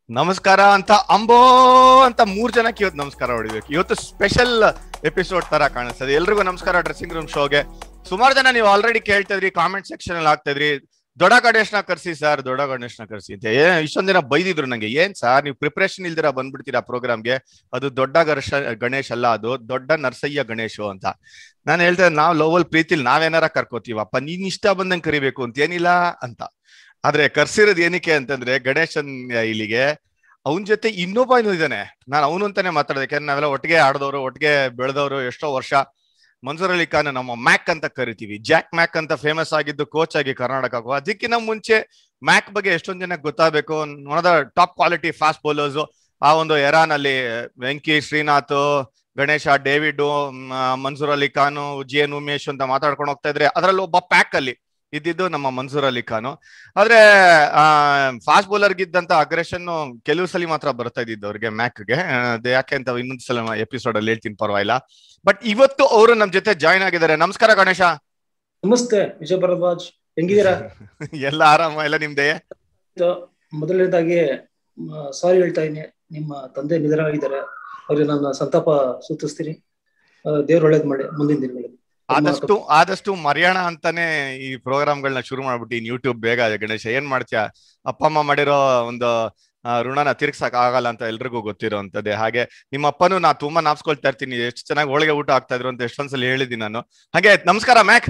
ನಮಸ್ಕಾರ ಅಂತ ಅಂಬೋ ಅಂತ ಮೂರ್ ಜನಕ್ಕೆ ಇವತ್ತು ನಮಸ್ಕಾರ ಹೊಡಿಬೇಕು ಇವತ್ತು ಸ್ಪೆಷಲ್ ಎಪಿಸೋಡ್ ತರ ಕಾಣಿಸ್ತದೆ ಎಲ್ರಿಗೂ ನಮಸ್ಕಾರ ಡ್ರೆಸ್ಸಿಂಗ್ ರೂಮ್ ಶೋಗೆ ಸುಮಾರು ಜನ ನೀವು ಆಲ್ರೆಡಿ ಕೇಳ್ತಿದ್ರಿ ಕಾಮೆಂಟ್ ಸೆಕ್ಷನ್ ಅಲ್ಲಿ ಆಗ್ತಿದ್ರಿ ದೊಡ್ಡ ಗಣೇಶ್ನ ಕರ್ಸಿ ಸರ್ ದೊಡ್ಡ ಗಣೇಶ್ನ ಕರ್ಸಿ ಅಂತ ಏ ಇಷ್ಟೊಂದ್ ದಿನ ಬೈದಿದ್ರು ನಂಗೆ ಏನ್ ಸರ್ ನೀವು ಪ್ರಿಪರೇಷನ್ ಇಲ್ದಿರ ಬಂದ್ಬಿಡ್ತೀರಾ ಪ್ರೋಗ್ರಾಮ್ಗೆ ಅದು ದೊಡ್ಡ ಗರ್ಷ ಗಣೇಶ್ ಅಲ್ಲ ಅದು ದೊಡ್ಡ ನರಸಯ್ಯ ಗಣೇಶು ಅಂತ ನಾನು ಹೇಳ್ತೇನೆ ನಾವ್ ಲೋವಲ್ ಪ್ರೀತಿಲಿ ನಾವೇನಾರ ಕರ್ಕೋತೀವಪ್ಪ ನೀನ್ ಇಷ್ಟ ಬಂದಂಗ್ ಕರಿಬೇಕು ಅಂತ ಏನಿಲ್ಲ ಅಂತ ಆದ್ರೆ ಕರ್ಸಿರೋದ್ ಏನಕ್ಕೆ ಅಂತಂದ್ರೆ ಗಣೇಶನ್ ಇಲ್ಲಿಗೆ ಅವನ್ ಜೊತೆ ಇನ್ನೊಬ್ಬ ಇನ್ನೂ ಇದ್ದಾನೆ ನಾನು ಅವನು ಅಂತಾನೆ ಮಾತಾಡೋದು ಯಾಕಂದ್ರೆ ನಾವೆಲ್ಲ ಒಟ್ಟಿಗೆ ಆಡದವ್ರು ಒಟ್ಟಿಗೆ ಬೆಳೆದವರು ಎಷ್ಟೋ ವರ್ಷ ಮನ್ಸೂರ್ ಅಲಿ ಖಾನ್ ನಮ್ಮ ಮ್ಯಾಕ್ ಅಂತ ಕರಿತೀವಿ ಜಾಕ್ ಮ್ಯಾಕ್ ಅಂತ ಫೇಮಸ್ ಆಗಿದ್ದು ಕೋಚ್ ಆಗಿ ಕರ್ನಾಟಕ ಅದಕ್ಕಿಂತ ಮುಂಚೆ ಮ್ಯಾಕ್ ಬಗ್ಗೆ ಎಷ್ಟೊಂದ್ ಜನಕ್ಕೆ ಗೊತ್ತಾಗಬೇಕು one of the top quality fast bowlers ಆ ಒಂದು ಎರಾನಲ್ಲಿ ವೆಂಕಿ ಶ್ರೀನಾಥ್ ಗಣೇಶ ಡೇವಿಡ್ ಮನ್ಸೂರ್ ಅಲಿ ಖಾನ್ ಜಿ ಎನ್ ಉಮೇಶ್ ಅಂತ ಮಾತಾಡ್ಕೊಂಡು ಹೋಗ್ತಾ ಇದ್ರೆ ಅದ್ರಲ್ಲಿ ಒಬ್ಬ ಪ್ಯಾಕ್ ಅಲ್ಲಿ ಇದ್ದಿದ್ದು ನಮ್ಮ ಮನ್ಸೂರ್ ಅಲಿ ಖಾನ್ ಆದ್ರೆ ಆ ಫಾಸ್ಟ್ ಬೌಲರ್ ಗಿದ್ದಂತ ಅಗ್ರೆಷನ್ ಕೆಲವು ಸಲ ಮಾತ್ರ ಬರ್ತಾ ಇದ್ದಿದ್ದು ಅವ್ರಿಗೆ ಮ್ಯಾಕ್ಗೆ ಅದು ಯಾಕೆ ಅಂತ ಇನ್ನೊಂದ್ ಸಲ ಎಪಿಸೋಡ್ ಅಲ್ಲಿ ಹೇಳ್ತೀನಿ ಪರವಾಗಿಲ್ಲ ಬಟ್ ಇವತ್ತು ಅವರು ನಮ್ ಜೊತೆ ಜಾಯ್ನ್ ಆಗಿದ್ದಾರೆ ನಮಸ್ಕಾರ ಗಣೇಶ ನಮಸ್ತೆ ವಿಜಯ ಭರದ್ವಾಜ್ ಹೆಂಗಿದ್ದೀರಾ ಎಲ್ಲ ಆರಾಮ ಎಲ್ಲ ನಿಮ್ದೇ ಮೊದಲನೇದಾಗಿ ಸಾರಿ ಹೇಳ್ತಾ ಇದ್ದೀನಿ ನಿಮ್ಮ ತಂದೆ ನಿಧನರಾಗಿದ್ದಾರೆ ಅವ್ರಿಗೆ ನಾನು ಸಂತಾಪ ಸೂಚಿಸ್ತೀನಿ ದೇವ್ರ ಒಳ್ಳೇದ್ ಮಾಡಿ ಮುಂದಿನ ದಿನಗಳಲ್ಲಿ ಆದಷ್ಟು ಆದಷ್ಟು ಮರ್ಯಾಣ ಅಂತಾನೆ ಈ ಪ್ರೋಗ್ರಾಮ್ಗಳನ್ನ ಶುರು ಮಾಡ್ಬಿಟ್ಟು ಯೂಟ್ಯೂಬ್ ಬೇಗ ಗಣೇಶ ಏನ್ ಮಾಡ್ತೀಯ ಅಪ್ಪ ಅಮ್ಮ ಮಾಡಿರೋ ಒಂದು ಋಣನ ತೀರ್ಸಕ್ ಆಗಲ್ಲ ಅಂತ ಎಲ್ರಿಗೂ ಗೊತ್ತಿರೋ ಅಂತದ್ದೇ ಹಾಗೆ ನಿಮ್ಮ ಅಪ್ಪನು ನಾ ತುಂಬಾ ನಾಪ್ಸ್ಕೊಳ್ತಾ ಇರ್ತೀನಿ ಎಷ್ಟು ಚೆನ್ನಾಗಿ ಹೋಳಿಗೆ ಊಟ ಆಗ್ತಾ ಇದ್ರು ಅಂತ ಎಷ್ಟೊಂದ್ಸಲ ಹೇಳಿದ್ದೀನಿ ನಾನು ಹಾಗೆ ನಮಸ್ಕಾರ ಮ್ಯಾಕ್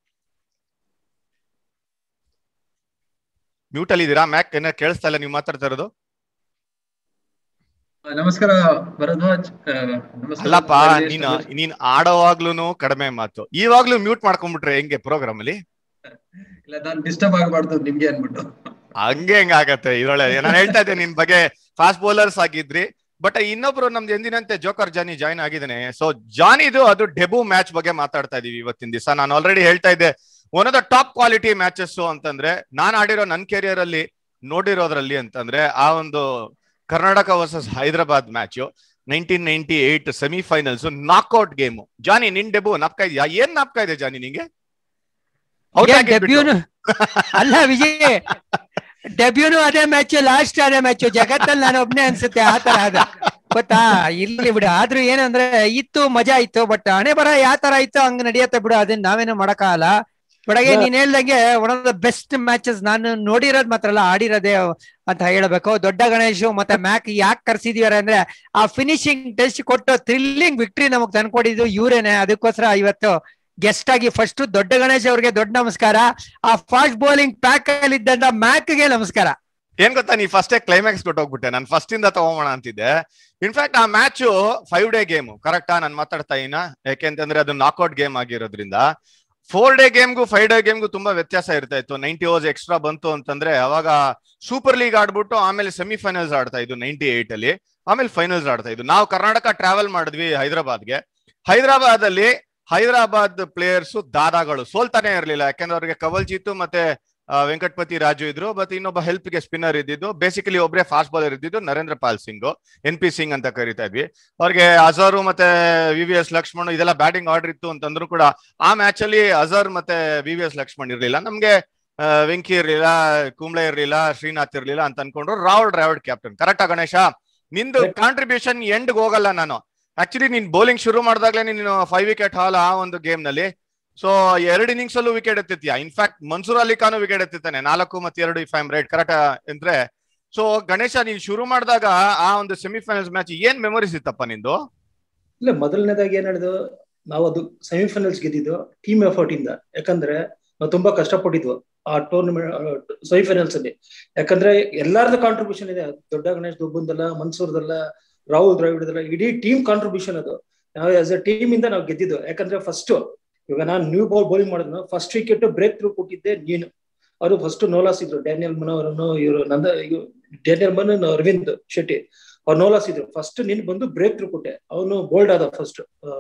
ಮ್ಯೂಟ್ ಅಲ್ಲಿ ಇದೀರಾ ಮ್ಯಾಕ್ ಏನ ಕೇಳಿಸ್ತಾ ಇಲ್ಲ ನೀವು ಮಾತಾಡ್ತಾ ಇರೋದು ನಮಸ್ಕಾರ ಭರದ್ವಾಜ್ ಅಲ್ಲಪ್ಪ ನೀನ್ ನೀನ್ ಆಡೋವಾಗ್ಲೂನು ಕಡಿಮೆ ಮಾತು ಇವಾಗ್ಲೂ ಮ್ಯೂಟ್ ಮಾಡ್ಕೊಂಡ್ಬಿಟ್ರೆ ಹೆಂಗೆ ಪ್ರೋಗ್ರಾಮ್ ಅಲ್ಲಿ ಇಲ್ಲ ನಾನ್ ಡಿಸ್ಟರ್ಬ್ ಆಗಬಾರ್ದು ನಿಮ್ಗೆ ಅನ್ಬಿಟ್ಟು ಹಂಗೆ ಹೆಂಗ ಆಗತ್ತೆ ಇದ್ರೊಳೆ ನಾನು ಹೇಳ್ತಾ ಇದ್ದೆ ನಿನ್ ಬಗ್ಗೆ ಫಾಸ್ಟ್ ಬೌಲರ್ಸ್ ಆಗಿದ್ರಿ ಬಟ್ ಇನ್ನೊಬ್ರು ನಮ್ದು ಎಂದಿನಂತೆ ಜೋಕರ್ ಜಾನಿ ಜಾಯ್ನ್ ಆಗಿದ್ದಾನೆ ಸೊ ಜಾನಿದು ಅದು ಡೆಬು ಮ್ಯಾಚ್ ಬಗ್ಗೆ ಮಾತಾಡ್ತಾ ಇದೀವಿ ಇವತ್ತಿನ ದಿವಸ ನಾನು ಆಲ್ರೆಡಿ ಹೇಳ್ತಾ ಇದ್ದೆ one of the top quality matches ಅಂತಂದ್ರೆ ನಾನ್ ಆಡಿರೋ ನನ್ನ ಕೆರಿಯರ್ ಅಲ್ಲಿ ನೋಡಿರೋದ್ರಲ್ಲಿ ಅಂತಂದ್ರೆ ಆ ಒಂದು Karnataka versus Hyderabad match nineteen ninety eight semifinals knockout game Johnny ನಿನ್ ಡೆಬು ನಾಪ್ಕ ಇದೆಯಾ ಏನ್ ನಾಪ್ಕ ಇದೆ ಜಾನಿ ನಿಂಗೆ ಡೆಬ್ಯೂನು ಅಲ್ಲ ವಿಜಯ್ ಡೆಬ್ಯೂನು ಅದೇ ಮ್ಯಾಚ್ ಲಾಸ್ಟ್ ಅದೇ ಮ್ಯಾಚ್ ಜಗತ್ತಲ್ಲಿ ನಾನು ಒಬ್ನೇ ಅನ್ಸುತ್ತೆ ಆ ತರ ಅದ ಗೊತ್ತಾ ಇಲ್ಲಿ ಬಿಡು ಆದ್ರೂ ಏನಂದ್ರೆ ಇತ್ತು ಮಜಾ ಇತ್ತು ಬಟ್ ಹಣೆ ಬರ ಯಾವ ತರ ಇತ್ತು ಹಂಗ ನಡೆಯತ್ತೆ ಬಿಡು ಅದನ್ನ ನಾವೇನು ಮಾಡಕ್ಕಾಗಲ್ಲ ಬೆಳಗ್ಗೆ ನೀನ್ ಹೇಳ್ದಂಗೆ one of the best matches ನಾನು ನೋಡಿರೋದ್ ಮಾತ್ರ ಅಲ್ಲ ಆಡಿರೋದೇ ಅಂತ ಹೇಳಬೇಕು ದೊಡ್ಡ ಗಣೇಶ್ ಮತ್ತೆ ಮ್ಯಾಕ್ ಯಾಕೆ ಕರ್ಸಿದೀವಾರೆ ಅಂದ್ರೆ ಆ ಫಿನಿಶಿಂಗ್ ಟೆಸ್ಟ್ ಕೊಟ್ಟು ಥ್ರಿಲ್ಲಿಂಗ್ ವಿಕ್ಟ್ರಿ ನಮಗ್ ತಂದ್ಕೊಡಿದ್ದು ಇವ್ರೇನೆ ಅದಕ್ಕೋಸ್ಕರ ಇವತ್ತು ಗೆಸ್ಟ್ ಆಗಿ ಫಸ್ಟ್ ದೊಡ್ಡ ಗಣೇಶ್ ಅವ್ರಿಗೆ ದೊಡ್ಡ ನಮಸ್ಕಾರ ಆ ಫಾಸ್ಟ್ ಬೌಲಿಂಗ್ ಪ್ಯಾಕ್ ಅಲ್ಲಿ ಇದ್ದಂತ ಮ್ಯಾಕ್ಗೆ ನಮಸ್ಕಾರ ಏನ್ ಗೊತ್ತಾ ನೀ ಫಸ್ಟೇ ಕ್ಲೈಮ್ಯಾಕ್ಸ್ ಕೊಟ್ಟೋಗ್ಬಿಟ್ಟೆ ನಾನು ಫಸ್ಟ್ ಇಂದ ತಗೋಣ ಅಂತಿದ್ದೆ ಇನ್ಫ್ಯಾಕ್ಟ್ ಆ ಮ್ಯಾಚ್ ಫೈವ್ ಡೇ ಗೇಮ್ ಕರೆಕ್ಟಾ ನಾನು ಮಾತಾಡ್ತಾ ಇನ್ನ ಯಾಕೆಂತಂದ್ರೆ ಅದು ನಾಕ್ಔಟ್ ಗೇಮ್ ಆಗಿರೋದ್ರಿಂದ ಫೋರ್ ಡೇ ಗೇಮ್ಗೂ ಫೈವ್ ಡೇ ಗೇಮ್ಗೂ ತುಂಬಾ ವ್ಯತ್ಯಾಸ ಇರ್ತಾ ಇತ್ತು ನೈಂಟಿ ಓವರ್ಸ್ ಎಕ್ಸ್ಟ್ರಾ ಬಂತು ಅಂತಂದ್ರೆ ಅವಾಗ ಸೂಪರ್ ಲೀಗ್ ಆಡ್ಬಿಟ್ಟು ಆಮೇಲೆ ಸೆಮಿಫೈನಲ್ಸ್ ಆಡ್ತಾ ಇದ್ದು ನೈಂಟಿ ಏಟ್ ಅಲ್ಲಿ ಆಮೇಲೆ ಫೈನಲ್ಸ್ ಆಡ್ತಾ ಇದ್ದು ನಾವು ಕರ್ನಾಟಕ ಟ್ರಾವೆಲ್ ಮಾಡಿದ್ವಿ ಹೈದರಾಬಾದ್ಗೆ ಹೈದರಾಬಾದ್ ಅಲ್ಲಿ ಹೈದರಾಬಾದ್ ಪ್ಲೇಯರ್ಸ್ ದಾದಾಗಳು ಸೋಲ್ತಾನೆ ಇರಲಿಲ್ಲ ಯಾಕಂದ್ರೆ ಅವ್ರಿಗೆ ಕವಲ್ಜಿತ್ತು ಮತ್ತೆ ವೆಂಕಟಪತಿ ರಾಜು ಇದ್ರು ಬಟ್ ಇನ್ನೊಬ್ಬ ಹೆಲ್ಪ್ ಗೆ ಸ್ಪಿನ್ನರ್ ಇದ್ದಿದ್ದು ಬೇಸಿಕಲಿ ಒಬ್ಬರೇ ಫಾಸ್ಟ್ ಬಾಲರ್ ಇದ್ದಿದ್ದು ನರೇಂದ್ರ ಪಾಲ್ ಸಿಂಗ್ ಎನ್ ಪಿ ಸಿಂಗ್ ಅಂತ ಕರಿತಾ ಇದ್ವಿ ಅವ್ರಿಗೆ ಅಜಾರು ಮತ್ತೆ ವಿ ವಿ ಎಸ್ ಲಕ್ಷ್ಮಣ್ ಇದೆಲ್ಲ ಬ್ಯಾಟಿಂಗ್ ಆರ್ಡರ್ ಇತ್ತು ಅಂತಂದ್ರು ಕೂಡ ಆ ಮ್ಯಾಚ್ ಅಲ್ಲಿ ಅಜಾರ್ ಮತ್ತೆ ವಿ ವಿ ಎಸ್ ಲಕ್ಷ್ಮಣ್ ಇರ್ಲಿಲ್ಲ ನಮ್ಗೆ ವೆಂಕಿ ಇರ್ಲಿಲ್ಲ ಕುಂಬ್ಳೆ ಇರ್ಲಿಲ್ಲ ಶ್ರೀನಾಥ್ ಇರ್ಲಿಲ್ಲ ಅಂತ ಅನ್ಕೊಂಡ್ರು ರಾಹುಲ್ ಡ್ರಾವಿಡ್ ಕ್ಯಾಪ್ಟನ್ ಕರೆಕ್ಟಾ ಗಣೇಶ ನಿಂದು ಕಾಂಟ್ರಿಬ್ಯೂಷನ್ ಎಂಡ್ ಹೋಗಲ್ಲ ನಾನು ಆಕ್ಚುಲಿ ನೀನ್ ಬೌಲಿಂಗ್ ಶುರು ಮಾಡಿದಾಗ್ಲೇ ನೀನು ಫೈವ್ ವಿಕೆಟ್ ಹಾಲ್ ಆ ಒಂದು ಗೇಮ್ ನಲ್ಲಿ ಸೊ ಎರಡು ಇನ್ನಿಂಗ್ಸ್ ಅಲ್ಲೂ ವಿಕೆಟ್ ಎತ್ತಿತ್ಯಾ ಇನ್ಫ್ಯಾಕ್ಟ್ ಮನ್ಸೂರ್ ಅಲಿ ಖಾನು ವಿಕೆಟ್ ಎತ್ತಿತ್ತಾನೆ ನಾಲ್ಕು ಮತ್ತೆ ಎರಡು ಇಫ್ ಐಮ್ ರೈಟ್ ಕರೆಕ್ಟ್ ಅಂದ್ರೆ ಸೊ ಗಣೇಶ ನೀನ್ ಶುರು ಮಾಡಿದಾಗ ಆ ಒಂದು ಸೆಮಿಫೈನಲ್ಸ್ ಮ್ಯಾಚ್ ಏನ್ ಮೆಮೊರೀಸ್ ಇತ್ತಪ್ಪ ನಿಂದು ಇಲ್ಲ ಮೊದಲನೇದಾಗಿ ಏನ್ ಹೇಳಿದ್ರು ನಾವು ಅದು ಸೆಮಿಫೈನಲ್ಸ್ ಗೆದ್ದಿದ್ದು ಟೀಮ್ ಎಫರ್ಟ್ ಇಂದ ಯಾಕಂದ್ರೆ ನಾವು ತುಂಬಾ ಕಷ್ಟಪಟ್ಟಿದ್ವು ಆ ಟೂರ್ನಮೆಂಟ್ ಸೆಮಿಫೈನಲ್ಸ್ ಅಲ್ಲಿ ಯಾಕಂದ್ರೆ ಎಲ್ಲಾರ್ದು ಕಾಂಟ್ರಿಬ್ಯೂಷನ್ ಇದೆ ದೊಡ್ಡ ಗಣೇಶ್ ದುಬ್ಬಂದಲ್ಲ ಮನ್ಸೂರ್ದಲ್ಲ ರಾಹುಲ್ ದ್ರಾವಿಡದಲ್ಲ ಇಡೀ ಟೀಮ್ ಕಾಂಟ್ರಿಬ್ಯೂಷನ್ ಅದು ನಾವು ಆಸ್ ಎ ಟೀಮ್ ಇಂದ ನಾವು ಗೆದ್ದಿದ್ದು ಯಾಕಂದ್ರೆ ಫಸ್ಟ್ ಇವಾಗ ನಾನು ನ್ಯೂ ಬಾಲ್ ಬೌಲಿಂಗ್ ಮಾಡಿದ್ನು ಫಸ್ಟ್ ವಿಕೆಟ್ ಬ್ರೇಕ್ ಥ್ರೂ ಕೊಟ್ಟಿದ್ದೆ ನೀನು ಅವರು ಫಸ್ಟ್ ನೋಲಾಸ್ ಇದ್ರು ಡ್ಯಾನಿಯಲ್ ಮನ್ ಅವರನ್ನು ಇವರು ನಂದ ಡ್ಯಾನಿಯಲ್ ಮನ್ ಅರವಿಂದ್ ಶೆಟ್ಟಿ ಅವ್ರು ನೋಲಾಸ್ ಇದ್ರು ಫಸ್ಟ್ ನೀನ್ ಬಂದು ಬ್ರೇಕ್ ಥ್ರೂ ಕೊಟ್ಟೆ ಅವನು ಬೋಲ್ಡ್ ಆದ ಫಸ್ಟ್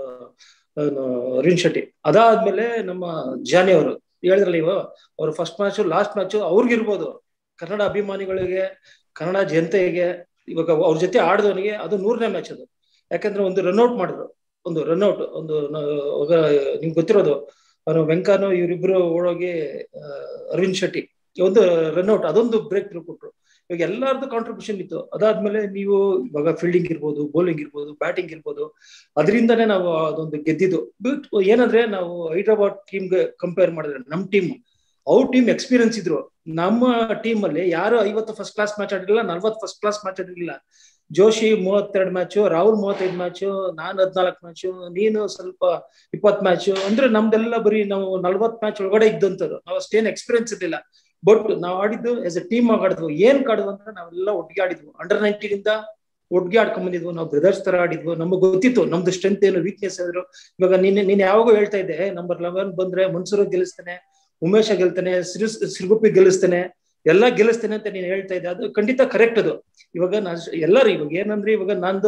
ಅರವಿಂದ್ ಶೆಟ್ಟಿ ಅದಾದ್ಮೇಲೆ ನಮ್ಮ ಜಾನಿ ಅವರು ಹೇಳಿದ್ರಲ್ಲ ಇವ ಅವ್ರ ಫಸ್ಟ್ ಮ್ಯಾಚ್ ಲಾಸ್ಟ್ ಮ್ಯಾಚ್ ಅವ್ರಿಗಿರ್ಬೋದು ಕನ್ನಡ ಅಭಿಮಾನಿಗಳಿಗೆ ಕನ್ನಡ ಜನತೆಗೆ ಇವಾಗ ಅವ್ರ ಜೊತೆ ಆಡಿದವನಿಗೆ ಅದು ನೂರನೇ ಮ್ಯಾಚ್ ಅದು ಯಾಕಂದ್ರೆ ಒಂದು ರನ್ಔಟ್ ಮಾಡಿದ್ರು ಒಂದು ರನ್ಔಟ್ ಒಂದು ನಿಮ್ಗೆ ಗೊತ್ತಿರೋದು ಅವನು ವೆಂಕನು ಇವರಿಬ್ರು ಓಡೋಗಿ ಅರವಿಂದ್ ಶೆಟ್ಟಿ ಒಂದು ರನ್ಔಟ್ ಅದೊಂದು ಬ್ರೇಕ್ ಥ್ರೂ ಕೊಟ್ರು ಇವಾಗ ಎಲ್ಲಾರ್ದು ಕಾಂಟ್ರಿಬ್ಯೂಷನ್ ಇತ್ತು ಅದಾದ್ಮೇಲೆ ನೀವು ಇವಾಗ ಫೀಲ್ಡಿಂಗ್ ಇರ್ಬೋದು ಬೌಲಿಂಗ್ ಇರ್ಬೋದು ಬ್ಯಾಟಿಂಗ್ ಇರ್ಬೋದು ಅದರಿಂದನೇ ನಾವು ಅದೊಂದು ಗೆದ್ದಿದ್ದು ಬಟ್ ಏನಂದ್ರೆ ನಾವು ಹೈದರಾಬಾದ್ ಟೀಮ್ಗೆ ಕಂಪೇರ್ ಮಾಡಿದ್ರೆ ನಮ್ ಟೀಮ್ ಅವ್ರ ಟೀಮ್ ಎಕ್ಸ್ಪೀರಿಯನ್ಸ್ ಇದ್ರು ನಮ್ಮ ಟೀಮ್ ಅಲ್ಲಿ ಯಾರು ಐವತ್ತು ಫಸ್ಟ್ ಕ್ಲಾಸ್ ಮ್ಯಾಚ್ ಆಡಿರಲಿಲ್ಲ ನಲ್ವತ್ತು ಫಸ್ಟ್ ಕ್ಲಾಸ್ ಮ್ಯಾಚ್ ಆಡಿರಲಿಲ್ಲ ಜೋಶಿ ಮೂವತ್ತೆರಡು ಮ್ಯಾಚು ರಾಹುಲ್ ಮೂವತ್ತೈದು ಮ್ಯಾಚು ನಾನ್ ಹದ್ನಾಲ್ಕು ಮ್ಯಾಚು ನೀನು ಸ್ವಲ್ಪ ಇಪ್ಪತ್ ಮ್ಯಾಚ್ ಅಂದ್ರೆ ನಮ್ದೆಲ್ಲ ಬರೀ ನಾವು ನಲ್ವತ್ ಮ್ಯಾಚ್ ಒಳಗಡೆ ಇದ್ದಂತರು ನಾವು ಅಷ್ಟೇನ್ ಎಕ್ಸ್ಪೀರಿಯನ್ಸ್ ಇರ್ಲಿಲ್ಲ ಬಟ್ ನಾವು ಆಡಿದ್ದು ಆಸ್ ಎ ಟೀಮ್ ಆಗಿ ಆಡಿದ್ವು ಏನ್ ಆಡಿದ್ವು ಅಂದ್ರೆ ನಾವೆಲ್ಲ ಒಟ್ಟಿಗೆ ಆಡಿದ್ವು ಅಂಡರ್ ನೈನ್ಟೀನಿಂದ ಒಟ್ಟಿಗೆ ಆಡ್ಕೊಂಡ್ ಬಂದಿದ್ವು ನಾವು ಬ್ರದರ್ಸ್ ತರ ಆಡಿದ್ವು ನಮಗೆ ಗೊತ್ತಿತ್ತು ನಮ್ದು ಸ್ಟ್ರೆಂತ್ ಏನು ವೀಕ್ನೆಸ್ ಇದ್ರು ಇವಾಗ ನೀನ್ ನೀನ್ ಯಾವಾಗೂ ಹೇಳ್ತಾ ಇದ್ದೆ ನಂಬರ್ ಲೆವೆನ್ ಬಂದ್ರೆ ಮನ್ಸೂರು ಗೆಲ್ಲಿಸ್ತಾನೆ ಉಮೇಶ ಗೆಲ್ತಾನೆ ಸಿರು ಸಿರುಗುಪ್ಪಿ ಗೆಲ್ಲಿಸ್ತಾನೆ ಎಲ್ಲಾ ಗೆಲ್ಲಿಸ್ತೇನೆ ಅಂತ ನೀನ್ ಹೇಳ್ತಾ ಇದ್ದೆ ಅದು ಖಂಡಿತ ಕರೆಕ್ಟ್ ಅದು ಇವಾಗ ನಾ ಎಲ್ಲರೂ ಇವಾಗ ಏನಂದ್ರೆ ಇವಾಗ ನಂದು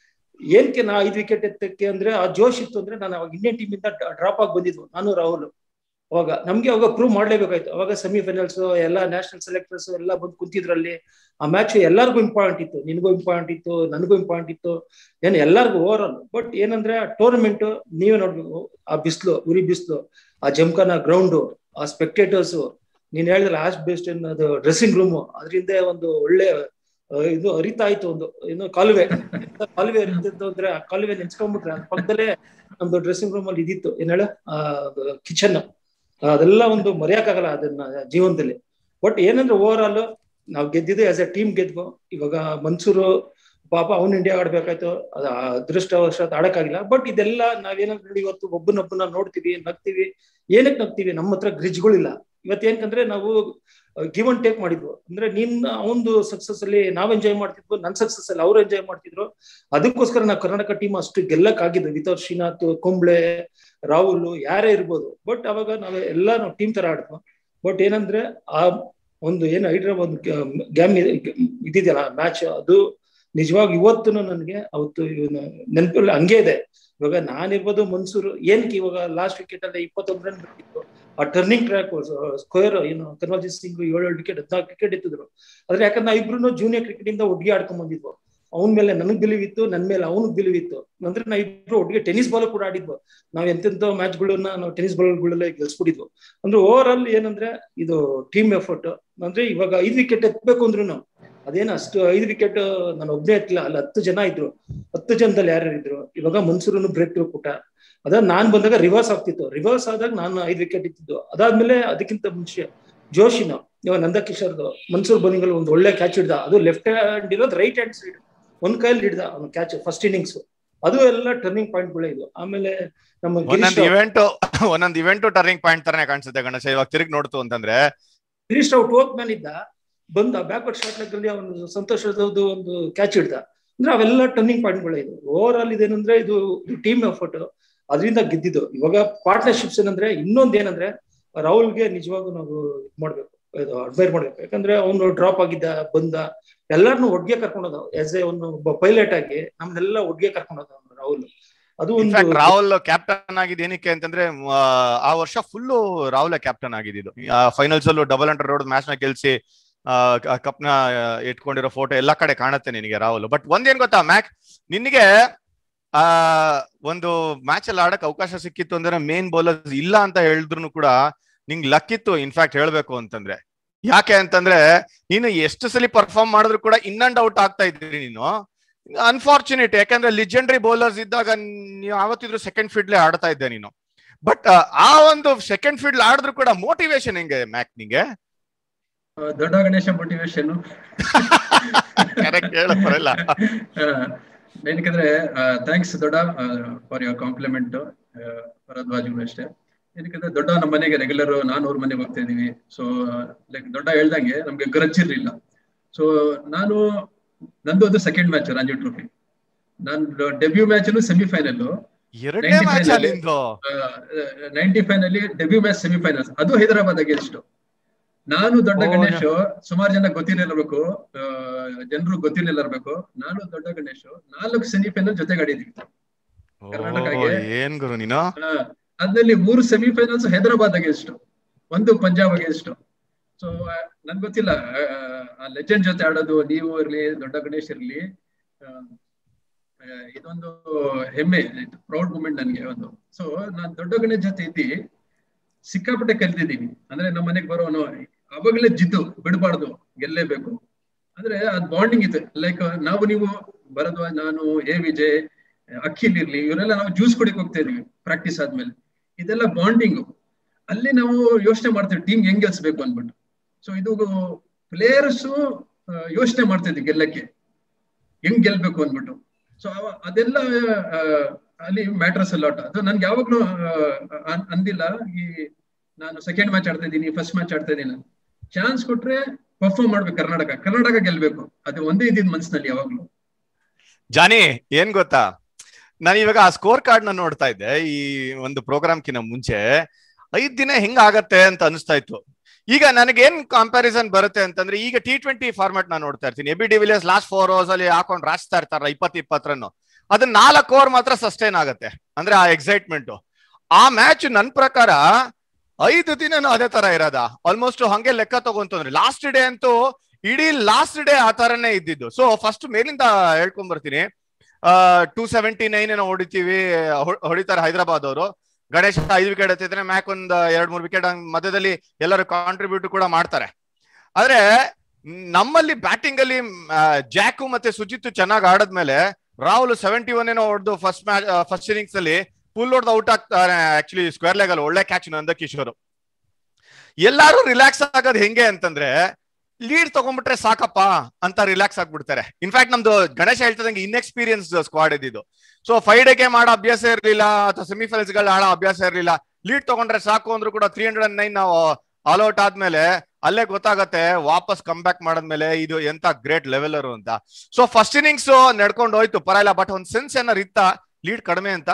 ಏನ್ಕೆ ನಾ ಐದು ವಿಕೆಟ್ ಎತ್ತಕ್ಕೆ ಅಂದ್ರೆ ಆ ಜೋಶ್ ಇತ್ತು ಅಂದ್ರೆ ನಾನು ಅವಾಗ ಇಂಡಿಯನ್ ಟೀಮ್ ಇಂದ ಡ್ರಾಪ್ ಆಗಿ ಬಂದಿದ್ವು ನಾನು ರಾಹುಲ್ ಅವಾಗ ನಮ್ಗೆ ಅವಾಗ ಪ್ರೂವ್ ಮಾಡ್ಲೇಬೇಕಾಯ್ತು ಅವಾಗ ಸೆಮಿಫೈನಲ್ಸ್ ಎಲ್ಲ ನ್ಯಾಷನಲ್ ಸೆಲೆಕ್ಟರ್ಸ್ ಎಲ್ಲ ಬಂದು ಕುಂತಿದ್ರಲ್ಲಿ ಆ ಮ್ಯಾಚ್ ಎಲ್ಲರಿಗೂ ಇಂಪಾರ್ಟೆಂಟ್ ಇತ್ತು ನಿನಗೂ ಇಂಪಾರ್ಟೆಂಟ್ ಇತ್ತು ನನಗೂ ಇಂಪಾರ್ಟೆಂಟ್ ಇತ್ತು ಏನ್ ಎಲ್ಲರಿಗೂ ಓವರ್ ಆಲ್ ಬಟ್ ಏನಂದ್ರೆ ಆ ಟೂರ್ನಮೆಂಟ್ ನೀವೇ ನೋಡ್ಬೇಕು ಆ ಬಿಸ್ಲು ಉರಿ ಬಿಸ್ಲು ಆ ಜಮ್ಖಾನ ಗ್ರೌಂಡ್ ಆ ಸ್ಪೆಕ್ಟೇಟರ್ಸ್ ನೀನ್ ಹೇಳಿದ್ರೆ ಆಶ್ ಬೇಸ್ಟ್ ಅದು ಡ್ರೆಸ್ಸಿಂಗ್ ರೂಮ್ ಅದರಿಂದ ಒಂದು ಒಳ್ಳೆ ಇದು ಹರಿತಾ ಇತ್ತು ಒಂದು ಏನು ಕಾಲುವೆ ಕಾಲುವೆ ಹರಿತಿತ್ತು ಅಂದ್ರೆ ಆ ಕಾಲುವೆ ನೆನ್ಸ್ಕೊಂಡ್ಬಿಟ್ರೆ ಅದ್ರ ಪಕ್ಕದಲ್ಲೇ ನಮ್ದು ಡ್ರೆಸ್ಸಿಂಗ್ ರೂಮ್ ಅಲ್ಲಿ ಇದಿತ್ತು ಏನ್ ಹೇಳ ಕಿಚನ್ ಅದೆಲ್ಲ ಒಂದು ಮರೆಯಕ್ಕಾಗಲ್ಲ ಅದನ್ನ ಜೀವನದಲ್ಲಿ ಬಟ್ ಏನಂದ್ರೆ ಓವರ್ ಆಲ್ ನಾವು ಗೆದ್ದಿದ್ದು ಆಸ್ ಎ ಟೀಮ್ ಗೆದ್ವು ಇವಾಗ ಮನ್ಸೂರು ಪಾಪ ಅವ್ನು ಇಂಡಿಯಾ ಆಡ್ಬೇಕಾಯ್ತು ಅದ ಅದೃಷ್ಟವಶಾತ್ ಆಡಕ್ಕಾಗಿಲ್ಲ ಬಟ್ ಇದೆಲ್ಲ ನಾವೇನಂದ್ರೆ ಇವತ್ತು ಒಬ್ಬನೊಬ್ಬನ ನೋಡ್ತೀವಿ ನಗ್ತೀವಿ ಏನಕ್ಕೆ ನಗ್ತೀವಿ ನಮ್ಮ ಹತ್ರ ಗ್ರಿಜ್ಗಳಿಲ್ಲ ಇವತ್ತು ಏನಕಂದ್ರೆ ನಾವು ಗಿವ್ ಅಂಡ್ ಟೇಕ್ ಮಾಡಿದ್ವು ಅಂದ್ರೆ ನಿನ್ ಅವನದು ಸಕ್ಸಸ್ ಅಲ್ಲಿ ನಾವ್ ಎಂಜಾಯ್ ಮಾಡ್ತಿದ್ವು ನನ್ ಸಕ್ಸಸ್ ಅಲ್ಲಿ ಅವ್ರು ಎಂಜಾಯ್ ಮಾಡ್ತಿದ್ರು ಅದಕ್ಕೋಸ್ಕರ ನಾವು ಕರ್ನಾಟಕ ಟೀಮ್ ಅಷ್ಟು ಗೆಲ್ಲಕ್ ಆಗಿದ್ದು ವಿತೌಟ್ ಶ್ರೀನಾಥ್ ಕುಂಬ್ಳೆ ರಾಹುಲ್ ಯಾರೇ ಇರ್ಬೋದು ಬಟ್ ಅವಾಗ ನಾವ್ ಎಲ್ಲ ನಾವು ಟೀಮ್ ತರ ಆಡಿದ್ವು ಬಟ್ ಏನಂದ್ರೆ ಆ ಒಂದು ಏನು ಹೈದ್ರಾಬಾದ್ ಗ್ಯಾಮ್ ಇದಿದೆಯಲ್ಲ ಮ್ಯಾಚ್ ಅದು ನಿಜವಾಗ ಇವತ್ತು ನನಗೆ ಅವತ್ತು ನೆನಪಲ್ಲಿ ಹಂಗೆ ಇದೆ ಇವಾಗ ನಾನಿರ್ಬೋದು ಮನ್ಸೂರು ಏನಕ್ಕೆ ಇವಾಗ ಲಾಸ್ಟ್ ವಿಕೆಟ್ ಅಲ್ಲಿ ಇಪ್ಪತ್ತೊಂದು ರನ್ ಬಿಟ್ಟಿತ್ತು ಆ ಟರ್ನಿಂಗ್ ಟ್ರ್ಯಾಕ್ ಸ್ಕ್ವೇರ್ ಏನು ಕನ್ವರ್ಜಿತ್ ಸಿಂಗ್ ಏಳು ಏಳು ವಿಕೆಟ್ ಹದಿನಾಲ್ಕು ವಿಕೆಟ್ ಇತ್ತಿದ್ರು ಆದ್ರೆ ಯಾಕಂದ್ರೆ ನಾವು ಇಬ್ರು ಜೂನಿಯರ್ ಕ್ರಿಕೆಟ್ ಇಂದ ಒಟ್ಟಿಗೆ ಆಡ್ಕೊಂಡ್ ಬಂದಿದ್ವು ಅವನ ಮೇಲೆ ನನಗ್ ಬಿಲಿವ್ ಇತ್ತು ನನ್ನ ಮೇಲೆ ಅವನಿಗೆ ಬಿಲಿವ್ ಇತ್ತು ಅಂದ್ರೆ ನಾವ್ ಇಬ್ರು ಒಟ್ಟಿಗೆ ಟೆನಿಸ್ ಬಾಲ್ ಕೂಡ ಆಡಿದ್ವು ನಾವ್ ಎಂತೆಂತ ಮ್ಯಾಚ್ ಗಳನ್ನ ನಾವು ಟೆನಿಸ್ ಬಾಲ್ ಗಳಲ್ಲೇ ಗೆಲ್ಸ್ಬಿಟ್ಟಿದ್ವು ಅಂದ್ರೆ ಓವರ್ ಆಲ್ ಏನಂದ್ರೆ ಇದು ಟೀಮ್ ಎಫರ್ಟ್ ಅಂದ್ರೆ ಇವಾಗ ಐದು ವಿಕೆಟ್ ಎತ್ಬೇಕು ಅಂದ್ರು ಅದೇನು ಅಷ್ಟು ಐದು ವಿಕೆಟ್ ನಾನು ಒಬ್ಬನೇ ಎತ್ತಿಲ್ಲ ಅಲ್ಲಿ ಹತ್ತು ಜನ ಇದ್ರು ಹತ್ತು ಜನದಲ್ಲಿ ಯಾರ್ಯಾರು ಇದ್ರು ಇವಾಗ ಮನ್ಸೂರನು ಬ್ರೇಕ್ ಪುಟ ಅದ ನಾನ್ ಬಂದಾಗ ರಿವರ್ಸ್ ಆಗ್ತಿತ್ತು ರಿವರ್ಸ್ ಆದಾಗ ನಾನು ಐದು ವಿಕೆಟ್ ಇತ್ತಿದ್ದು ಅದಾದ್ಮೇಲೆ ಅದಕ್ಕಿಂತ ಮುಂಚೆ ಜೋಶಿನ ಇವಾಗ ನಂದಕಿಶೋರ್ದು ಮನ್ಸೂರ್ ಬೌಲಿಂಗ್ ಅಲ್ಲಿ ಒಂದು ಒಳ್ಳೆ ಕ್ಯಾಚ್ ಹಿಡ್ದ ಅದು ಲೆಫ್ಟ್ ಹ್ಯಾಂಡ್ ಇರೋದು ರೈಟ್ ಹ್ಯಾಂಡ್ ಸೈಡ್ ಒಂದ್ ಕೈಯಲ್ಲಿ ಹಿಡ್ದ ಅವ್ನು ಕ್ಯಾಚ್ ಫಸ್ಟ್ ಇನ್ನಿಂಗ್ಸ್ ಅದು ಎಲ್ಲ ಟರ್ನಿಂಗ್ ಪಾಯಿಂಟ್ ಗಳೇ ಇದು ಆಮೇಲೆ ನಮ್ಮ ಒಂದೊಂದು ಇವೆಂಟ್ ಒಂದೊಂದು ಇವೆಂಟ್ ಟರ್ನಿಂಗ್ ಪಾಯಿಂಟ್ ತರನೇ ಕಾಣಿಸುತ್ತೆ ಗಣೇಶ ಇವಾಗ ತಿರುಗಿ ನೋಡ್ತು ಅಂತಂದ್ರೆ ಗಿರೀಶ್ ರಾವ್ ಟೋಕ್ ಮ್ಯಾನ್ ಇದ್ದ ಬಂದ ಬ್ಯಾಕ್ವರ್ಡ್ ಶಾಟ್ ಲೆಕ್ಕಲ್ಲಿ ಅವನು ಸಂತೋಷದ ಒಂದು ಕ್ಯಾಚ್ ಹಿಡ್ದ ಅಂದ್ರೆ ಅವೆಲ್ಲ ಟರ್ನಿಂಗ್ ಪಾಯಿಂಟ್ ಗಳೇ ಇದು ಓವರ್ ಆಲ್ ಇದೇನಂದ್ರೆ ಇದು ಟೀಮ್ ಎಫರ್ಟ್ ಅದರಿಂದ ಗೆದ್ದಿದ್ದು ಇವಾಗ ಪಾರ್ಟ್ನರ್ಶಿಪ್ಸ್ ಏನಂದ್ರೆ ಇನ್ನೊಂದ್ ಏನಂದ್ರೆ ರಾಹುಲ್ಗೆ ನಿಜವಾಗೂ ನಾವು ಇದ್ ಮಾಡ್ಬೇಕು ಇದು ಅಡ್ಮೈರ್ ಮಾಡ್ಬೇಕು ಯಾಕಂದ್ರೆ ಅವನು ಡ್ರಾಪ್ ಆಗಿದ್ದ ಬಂದ ಎಲ್ಲಾರನು ಒಟ್ಟಿಗೆ ಕರ್ಕೊಂಡೋದ ಆಸ್ ಎ ಒಂದು ಪೈಲಟ್ ಆಗಿ ನಮ್ನೆಲ್ಲ ಒಟ್ಟಿಗೆ ಕರ್ಕೊಂಡೋದ ಅವನು ರಾಹುಲ್ ಅದು ಒಂದು ರಾಹುಲ್ ಕ್ಯಾಪ್ಟನ್ ಆಗಿದ್ ಏನಕ್ಕೆ ಅಂತಂದ್ರೆ ಆ ವರ್ಷ ಫುಲ್ಲು ರಾಹುಲ್ ಕ್ಯಾಪ್ಟನ್ ಆಗಿದ್ದು ಫೈನಲ್ಸ್ ಅಲ್ಲೂ ಡಬಲ್ ಹಂಡ್ರೆಡ್ ರೋಡ್ ಮ್ಯಾಚ್ ನ ಗೆಲ್ಸಿ ಕಪ್ ನ ಇಟ್ಕೊಂಡಿರೋ ಫೋಟೋ ಎಲ್ಲಾ ಕಡೆ ಕಾಣುತ್ತೆ ನಿನಗೆ ರಾಹುಲ್ ಬಟ್ ಒಂದೇನ್ ಗೊತ್ತಾ ಮ್ಯಾಕ್ ನಿನಗೆ ಆ ಒಂದು ಮ್ಯಾಚ್ ಅಲ್ಲಿ ಆಡಕ್ ಅವಕಾಶ ಸಿಕ್ಕಿತ್ತು ಅಂದ್ರೆ ಮೇನ್ ಬೌಲರ್ಸ್ ಇಲ್ಲ ಅಂತ ಹೇಳಿದ್ರು ಕೂಡ ನಿಂಗ್ ಲಕ್ಕಿತ್ತು ಇನ್ಫ್ಯಾಕ್ಟ್ ಹೇಳ್ಬೇಕು ಅಂತಂದ್ರೆ ಯಾಕೆ ಅಂತಂದ್ರೆ ನೀನು ಎಷ್ಟು ಸಲ ಪರ್ಫಾರ್ಮ್ ಮಾಡಿದ್ರು ಕೂಡ ಇನ್ ಅಂಡ್ ಔಟ್ ಆಗ್ತಾ ಇದ್ರಿ ನೀನು ಅನ್ಫಾರ್ಚುನೇಟ್ ಯಾಕಂದ್ರೆ ಲಿಜೆಂಡ್ರಿ ಬೌಲರ್ಸ್ ಇದ್ದಾಗ ನೀವು ಯಾವತ್ತಿದ್ರು ಸೆಕೆಂಡ್ ಫೀಲ್ಡ್ಲೆ ಆಡ್ತಾ ಇದ್ದೆ ನೀನು ಬಟ್ ಆ ಒಂದು ಸೆಕೆಂಡ್ ಫೀಲ್ಡ್ ಆಡಿದ್ರು ಕೂಡ ಮೋಟಿವೇಶನ್ ಹೆಂಗೆ ಮ್ಯಾಕ್ ನಿಂಗೆ ದೊಡ್ಡ ಗಣೇಶ ಮೋಟಿವೇಶನ್ ಕರೆಕ್ಟ್ ಹೇಳಕ್ ಬರಲ್ಲ ಏನಕ್ಕಂದ್ರೆ ಥ್ಯಾಂಕ್ಸ್ ದೊಡ್ಡ ಫಾರ್ ಯುವರ್ ಕಾಂಪ್ಲಿಮೆಂಟ್ ಭರದ್ವಾಜ್ಗೂ ಅಷ್ಟೇ ಏನಕ್ಕಂದ್ರೆ ದೊಡ್ಡ ನಮ್ಮ ಮನೆಗೆ ರೆಗ್ಯುಲರ್ ನಾನು ಅವ್ರ ಮನೆಗೆ ಹೋಗ್ತಾ ಇದೀವಿ ಸೊ ಲೈಕ್ ದೊಡ್ಡ ಹೇಳ್ದಂಗೆ ನಮ್ಗೆ ಗರಜಿರ್ಲಿಲ್ಲ ಸೊ ನಾನು ನಂದು ಅದು ಸೆಕೆಂಡ್ ಮ್ಯಾಚ್ ರಂಜಿ ಟ್ರೋಫಿ ನಾನು ಡೆಬ್ಯೂ ಮ್ಯಾಚ್ ಸೆಮಿಫೈನಲ್ ಎರಡನೇ ಮ್ಯಾಚ್ ಅಲ್ಲಿಂದು ನೈನ್ಟಿ ಫೈವ್ ಅಲ್ಲಿ ಡೆಬ್ಯೂ ಮ್ಯಾಚ್ ಸೆಮಿಫೈನಲ್ಸ್ ಅದು ಹೈದರಾಬಾದ್ ಅಗೇನ್ಸ್ಟ್ ನಾನು ದೊಡ್ಡ ಗಣೇಶ್ ಸುಮಾರು ಜನ ಗೊತ್ತಿರಲಿರ್ಬೇಕು ಜನರು ಗೊತ್ತಿರ್ಲಿಲ್ಲ ಇರ್ಬೇಕು ನಾನು ದೊಡ್ಡ ಗಣೇಶ್ ನಾಲ್ಕು ಸೆಮಿಫೈನಲ್ ಜೊತೆಗೆ ಆಡಿದೀವಿ ಏನ್ ಗುರು ನೀನು ಅದ್ರಲ್ಲಿ ಮೂರು ಸೆಮಿಫೈನಲ್ಸ್ ಹೈದರಾಬಾದ್ ಅಗೇನ್ಸ್ಟ್ ಒಂದು ಪಂಜಾಬ್ ಅಗೇನ್ಸ್ಟ್ ಸೊ ನನ್ ಗೊತ್ತಿಲ್ಲ ಆ ಲೆಜೆಂಡ್ ಜೊತೆ ಆಡೋದು ನೀವು ಇರ್ಲಿ ದೊಡ್ಡ ಗಣೇಶ್ ಇರ್ಲಿ ಇದೊಂದು ಹೆಮ್ಮೆ ಪ್ರೌಡ್ ಮೂಮೆಂಟ್ ನನ್ಗೆ ಒಂದು ಸೊ ನಾನ್ ದೊಡ್ಡ ಗಣೇಶ್ ಜೊತೆ ಇದ್ದಿ ಸಿಕ್ಕಾಪಟ್ಟೆ ಕಲ್ತಿದ್ದೀನಿ ಅಂದ್ರೆ ನಮ್ಮ ಮನೆಗೆ ಬರೋನು ಅವಾಗಲೇ ಜಿದ್ದು ಬಿಡಬಾರ್ದು ಗೆಲ್ಲೇಬೇಕು ಅಂದ್ರೆ ಅದ್ ಬಾಂಡಿಂಗ್ ಇತ್ತು ಲೈಕ್ ನಾವು ನೀವು ಭರದ್ವಾಜ್ ನಾನು ಎ ವಿಜಯ್ ಅಖಿಲ್ ಇರ್ಲಿ ಇವರೆಲ್ಲ ನಾವು ಜ್ಯೂಸ್ ಕುಡಿಕ್ ಹೋಗ್ತಾ ಇದೀವಿ ಪ್ರಾಕ್ಟೀಸ್ ಆದ್ಮೇಲೆ ಇದೆಲ್ಲ ಬಾಂಡಿಂಗ್ ಅಲ್ಲಿ ನಾವು ಯೋಚನೆ ಮಾಡ್ತೀವಿ ಟೀಮ್ ಹೆಂಗ್ ಗೆಲ್ಸ್ಬೇಕು ಅಂದ್ಬಿಟ್ಟು ಸೊ ಇದು ಪ್ಲೇಯರ್ಸ್ ಯೋಚನೆ ಮಾಡ್ತಾ ಇದ್ವಿ ಗೆಲ್ಲಕ್ಕೆ ಹೆಂಗ್ ಗೆಲ್ಬೇಕು ಅಂದ್ಬಿಟ್ಟು ಸೊ ಅದೆಲ್ಲ ಆ, ಅಲ್ಲಿ ಮ್ಯಾಟ್ರಸ್ ಲಾಟ್ ಅದು ನನ್ಗೆ ಯಾವಾಗ್ಲೂ ಆ, ಅನ್- ಅಂದಿಲ್ಲ ಈ ನಾನು ಸೆಕೆಂಡ್ ಮ್ಯಾಚ್ ಆಡ್ತಾ ಇದ್ದೀನಿ ಫಸ್ಟ್ ಮ್ಯಾಚ್ ಆಡ್ತಾ ಇದ್ದೀನಿ ಚಾನ್ಸ್ ಕೊಟ್ರೆ ಪರ್ಫಾರ್ಮ್ ಮಾಡ್ಬೇಕು ಕರ್ನಾಟಕ ಕರ್ನಾಟಕ ಗೆಲ್ಬೇಕು ಅದು ಒಂದೇ ಇದ್ದಿದ್ ಮನ್ಸಿನಲ್ಲಿ ಯಾವಾಗ್ಲೂ ಜಾನಿ ಏನ್ ಗೊತ್ತಾ ನಾನು ಇವಾಗ ಆ ಸ್ಕೋರ್ ಕಾರ್ಡ್ ನ ನೋಡ್ತಾ ಇದ್ದೆ ಈ ಒಂದು ಪ್ರೋಗ್ರಾಮ್ಕಿನ ಮುಂಚೆ ಐದ್ ದಿನ ಹೆಂಗ್ ಆಗತ್ತೆ ಅಂತ ಅನಿಸ್ತಾ ಇತ್ತು ಈಗ ನನಗೇನ್ ಕಂಪ್ಯಾರಿಸನ್ ಬರುತ್ತೆ ಅಂತಂದ್ರೆ ಈಗ ಟಿ ಟ್ವೆಂಟಿ ಫಾರ್ಮೆಟ್ ನಾನು ನೋಡ್ತಾ ಇರ್ತೀನಿ AB de Villiers last four overs ಅಲ್ಲಿ ಹಾಕೊಂಡು ರಾಚ್ತಾ ಇರ್ತಾರ ಇಪ್ಪತ್ ಇಪ್ಪತ್ ರನ್ ಅದು ನಾಲ್ಕು ಓವರ್ ಮಾತ್ರ ಸಸ್ಟೈನ್ ಆಗತ್ತೆ ಅಂದ್ರೆ ಆ ಎಕ್ಸೈಟ್ಮೆಂಟ್ ಆ ಮ್ಯಾಚ್ ನನ್ ಪ್ರಕಾರ ಐದು ದಿನನೂ ಅದೇ ತರ ಇರೋದ ಆಲ್ಮೋಸ್ಟ್ ಹಂಗೆ ಲೆಕ್ಕ ತಗೊಂತಂದ್ರೆ ಲಾಸ್ಟ್ ಡೇ ಅಂತೂ ಇಡೀ ಲಾಸ್ಟ್ ಡೇ ಆ ತರನೇ ಇದ್ದಿದ್ದು ಸೊ ಫಸ್ಟ್ ಮೇಲಿಂದ ಹೇಳ್ಕೊಂಡ್ ಬರ್ತೀನಿ ಟೂ ಸೆವೆಂಟಿ ನೈನ್ ಏನೋ ಹೊಡಿತೀವಿ ಹೊ- ಹೊಡಿತಾರೆ ಹೈದರಾಬಾದ್ ಅವರು ಗಣೇಶ್ ಐದು ವಿಕೆಟ್ ಎತ್ತಿದ್ರೆ ಮ್ಯಾಕ್ ಒಂದ್ ಎರಡ್ ಮೂರ್ ವಿಕೆಟ್ ಮಧ್ಯದಲ್ಲಿ ಎಲ್ಲರೂ ಕಾಂಟ್ರಿಬ್ಯೂಟ್ ಕೂಡ ಮಾಡ್ತಾರೆ ಆದ್ರೆ ನಮ್ಮಲ್ಲಿ ಬ್ಯಾಟಿಂಗ್ ಅಲ್ಲಿ ಜಾಕು ಮತ್ತೆ ಸುಜಿತ್ ಚೆನ್ನಾಗಿ ಆಡದ್ಮೇಲೆ ರಾಹುಲ್ ಸೆವೆಂಟಿ ಒನ್ ಏನೋ ಹೊಡೆದು ಫಸ್ಟ್ ಮ್ಯಾಚ್ ಫಸ್ಟ್ ಇನ್ನಿಂಗ್ಸ್ ಅಲ್ಲಿ ಫುಲ್ ಹೊಡೆದು ಔಟ್ ಆಗ್ತಾರೆ ಆಕ್ಚುಲಿ ಸ್ಕ್ವೇರ್ ಲೆಗ್ ಅಲ್ಲಿ ಒಳ್ಳೆ ಕ್ಯಾಚ್ ನಂದ ಕಿಶೋರ್ ಎಲ್ಲಾರು ರಿಲ್ಯಾಕ್ಸ್ ಆಗೋದ್ ಹೆಂಗೆ ಅಂತಂದ್ರೆ ಲೀಡ್ ತಗೊಂಡ್ಬಿಟ್ರೆ ಸಾಕಪ್ಪ ಅಂತ ರಿಲ್ಯಾಕ್ಸ್ ಆಗ್ಬಿಡ್ತಾರೆ ಇನ್ಫ್ಯಾಕ್ಟ್ ನಮ್ದು ಗಣೇಶ ಹೇಳ್ತದಂಗೆ ಇನ್ಎಕ್ಸ್ಪೀರಿಯನ್ಸ್ ಸ್ಕ್ವಾಡ್ ಇದ್ದಿದ್ದು ಸೊ ಫೈವ್ ಡೇಗೆ ಮಾಡೋ ಅಭ್ಯಾಸ ಇರಲಿಲ್ಲ ಅಥವಾ ಸೆಮಿಫೈನಲ್ಸ್ ಗಳು ಆಡೋ ಅಭ್ಯಾಸ ಇರಲಿಲ್ಲ ಲೀಡ್ ತಗೊಂಡ್ರೆ ಸಾಕು ಅಂದ್ರೂ ಕೂಡ ತ್ರೀ ಹಂಡ್ರೆಡ್ ಅಂಡ್ ನೈನ್ ನಾವು ಆಲ್ ಔಟ್ ಆದ್ಮೇಲೆ ಅಲ್ಲೇ ಗೊತ್ತಾಗತ್ತೆ ವಾಪಸ್ ಕಮ್ ಬ್ಯಾಕ್ ಮಾಡದ್ಮೇಲೆ ಇದು ಎಂತ ಗ್ರೇಟ್ ಲೆವೆಲರು ಅಂತ ಸೊ ಫಸ್ಟ್ ಇನ್ನಿಂಗ್ಸ್ ನಡ್ಕೊಂಡು ಹೋಯ್ತು ಪರವಾಗಿಲ್ಲ ಬಟ್ ಒಂದ್ ಸೆನ್ಸ್ ಏನಾರು ಇತ್ತ ಲೀಡ್ ಕಡಿಮೆ ಅಂತ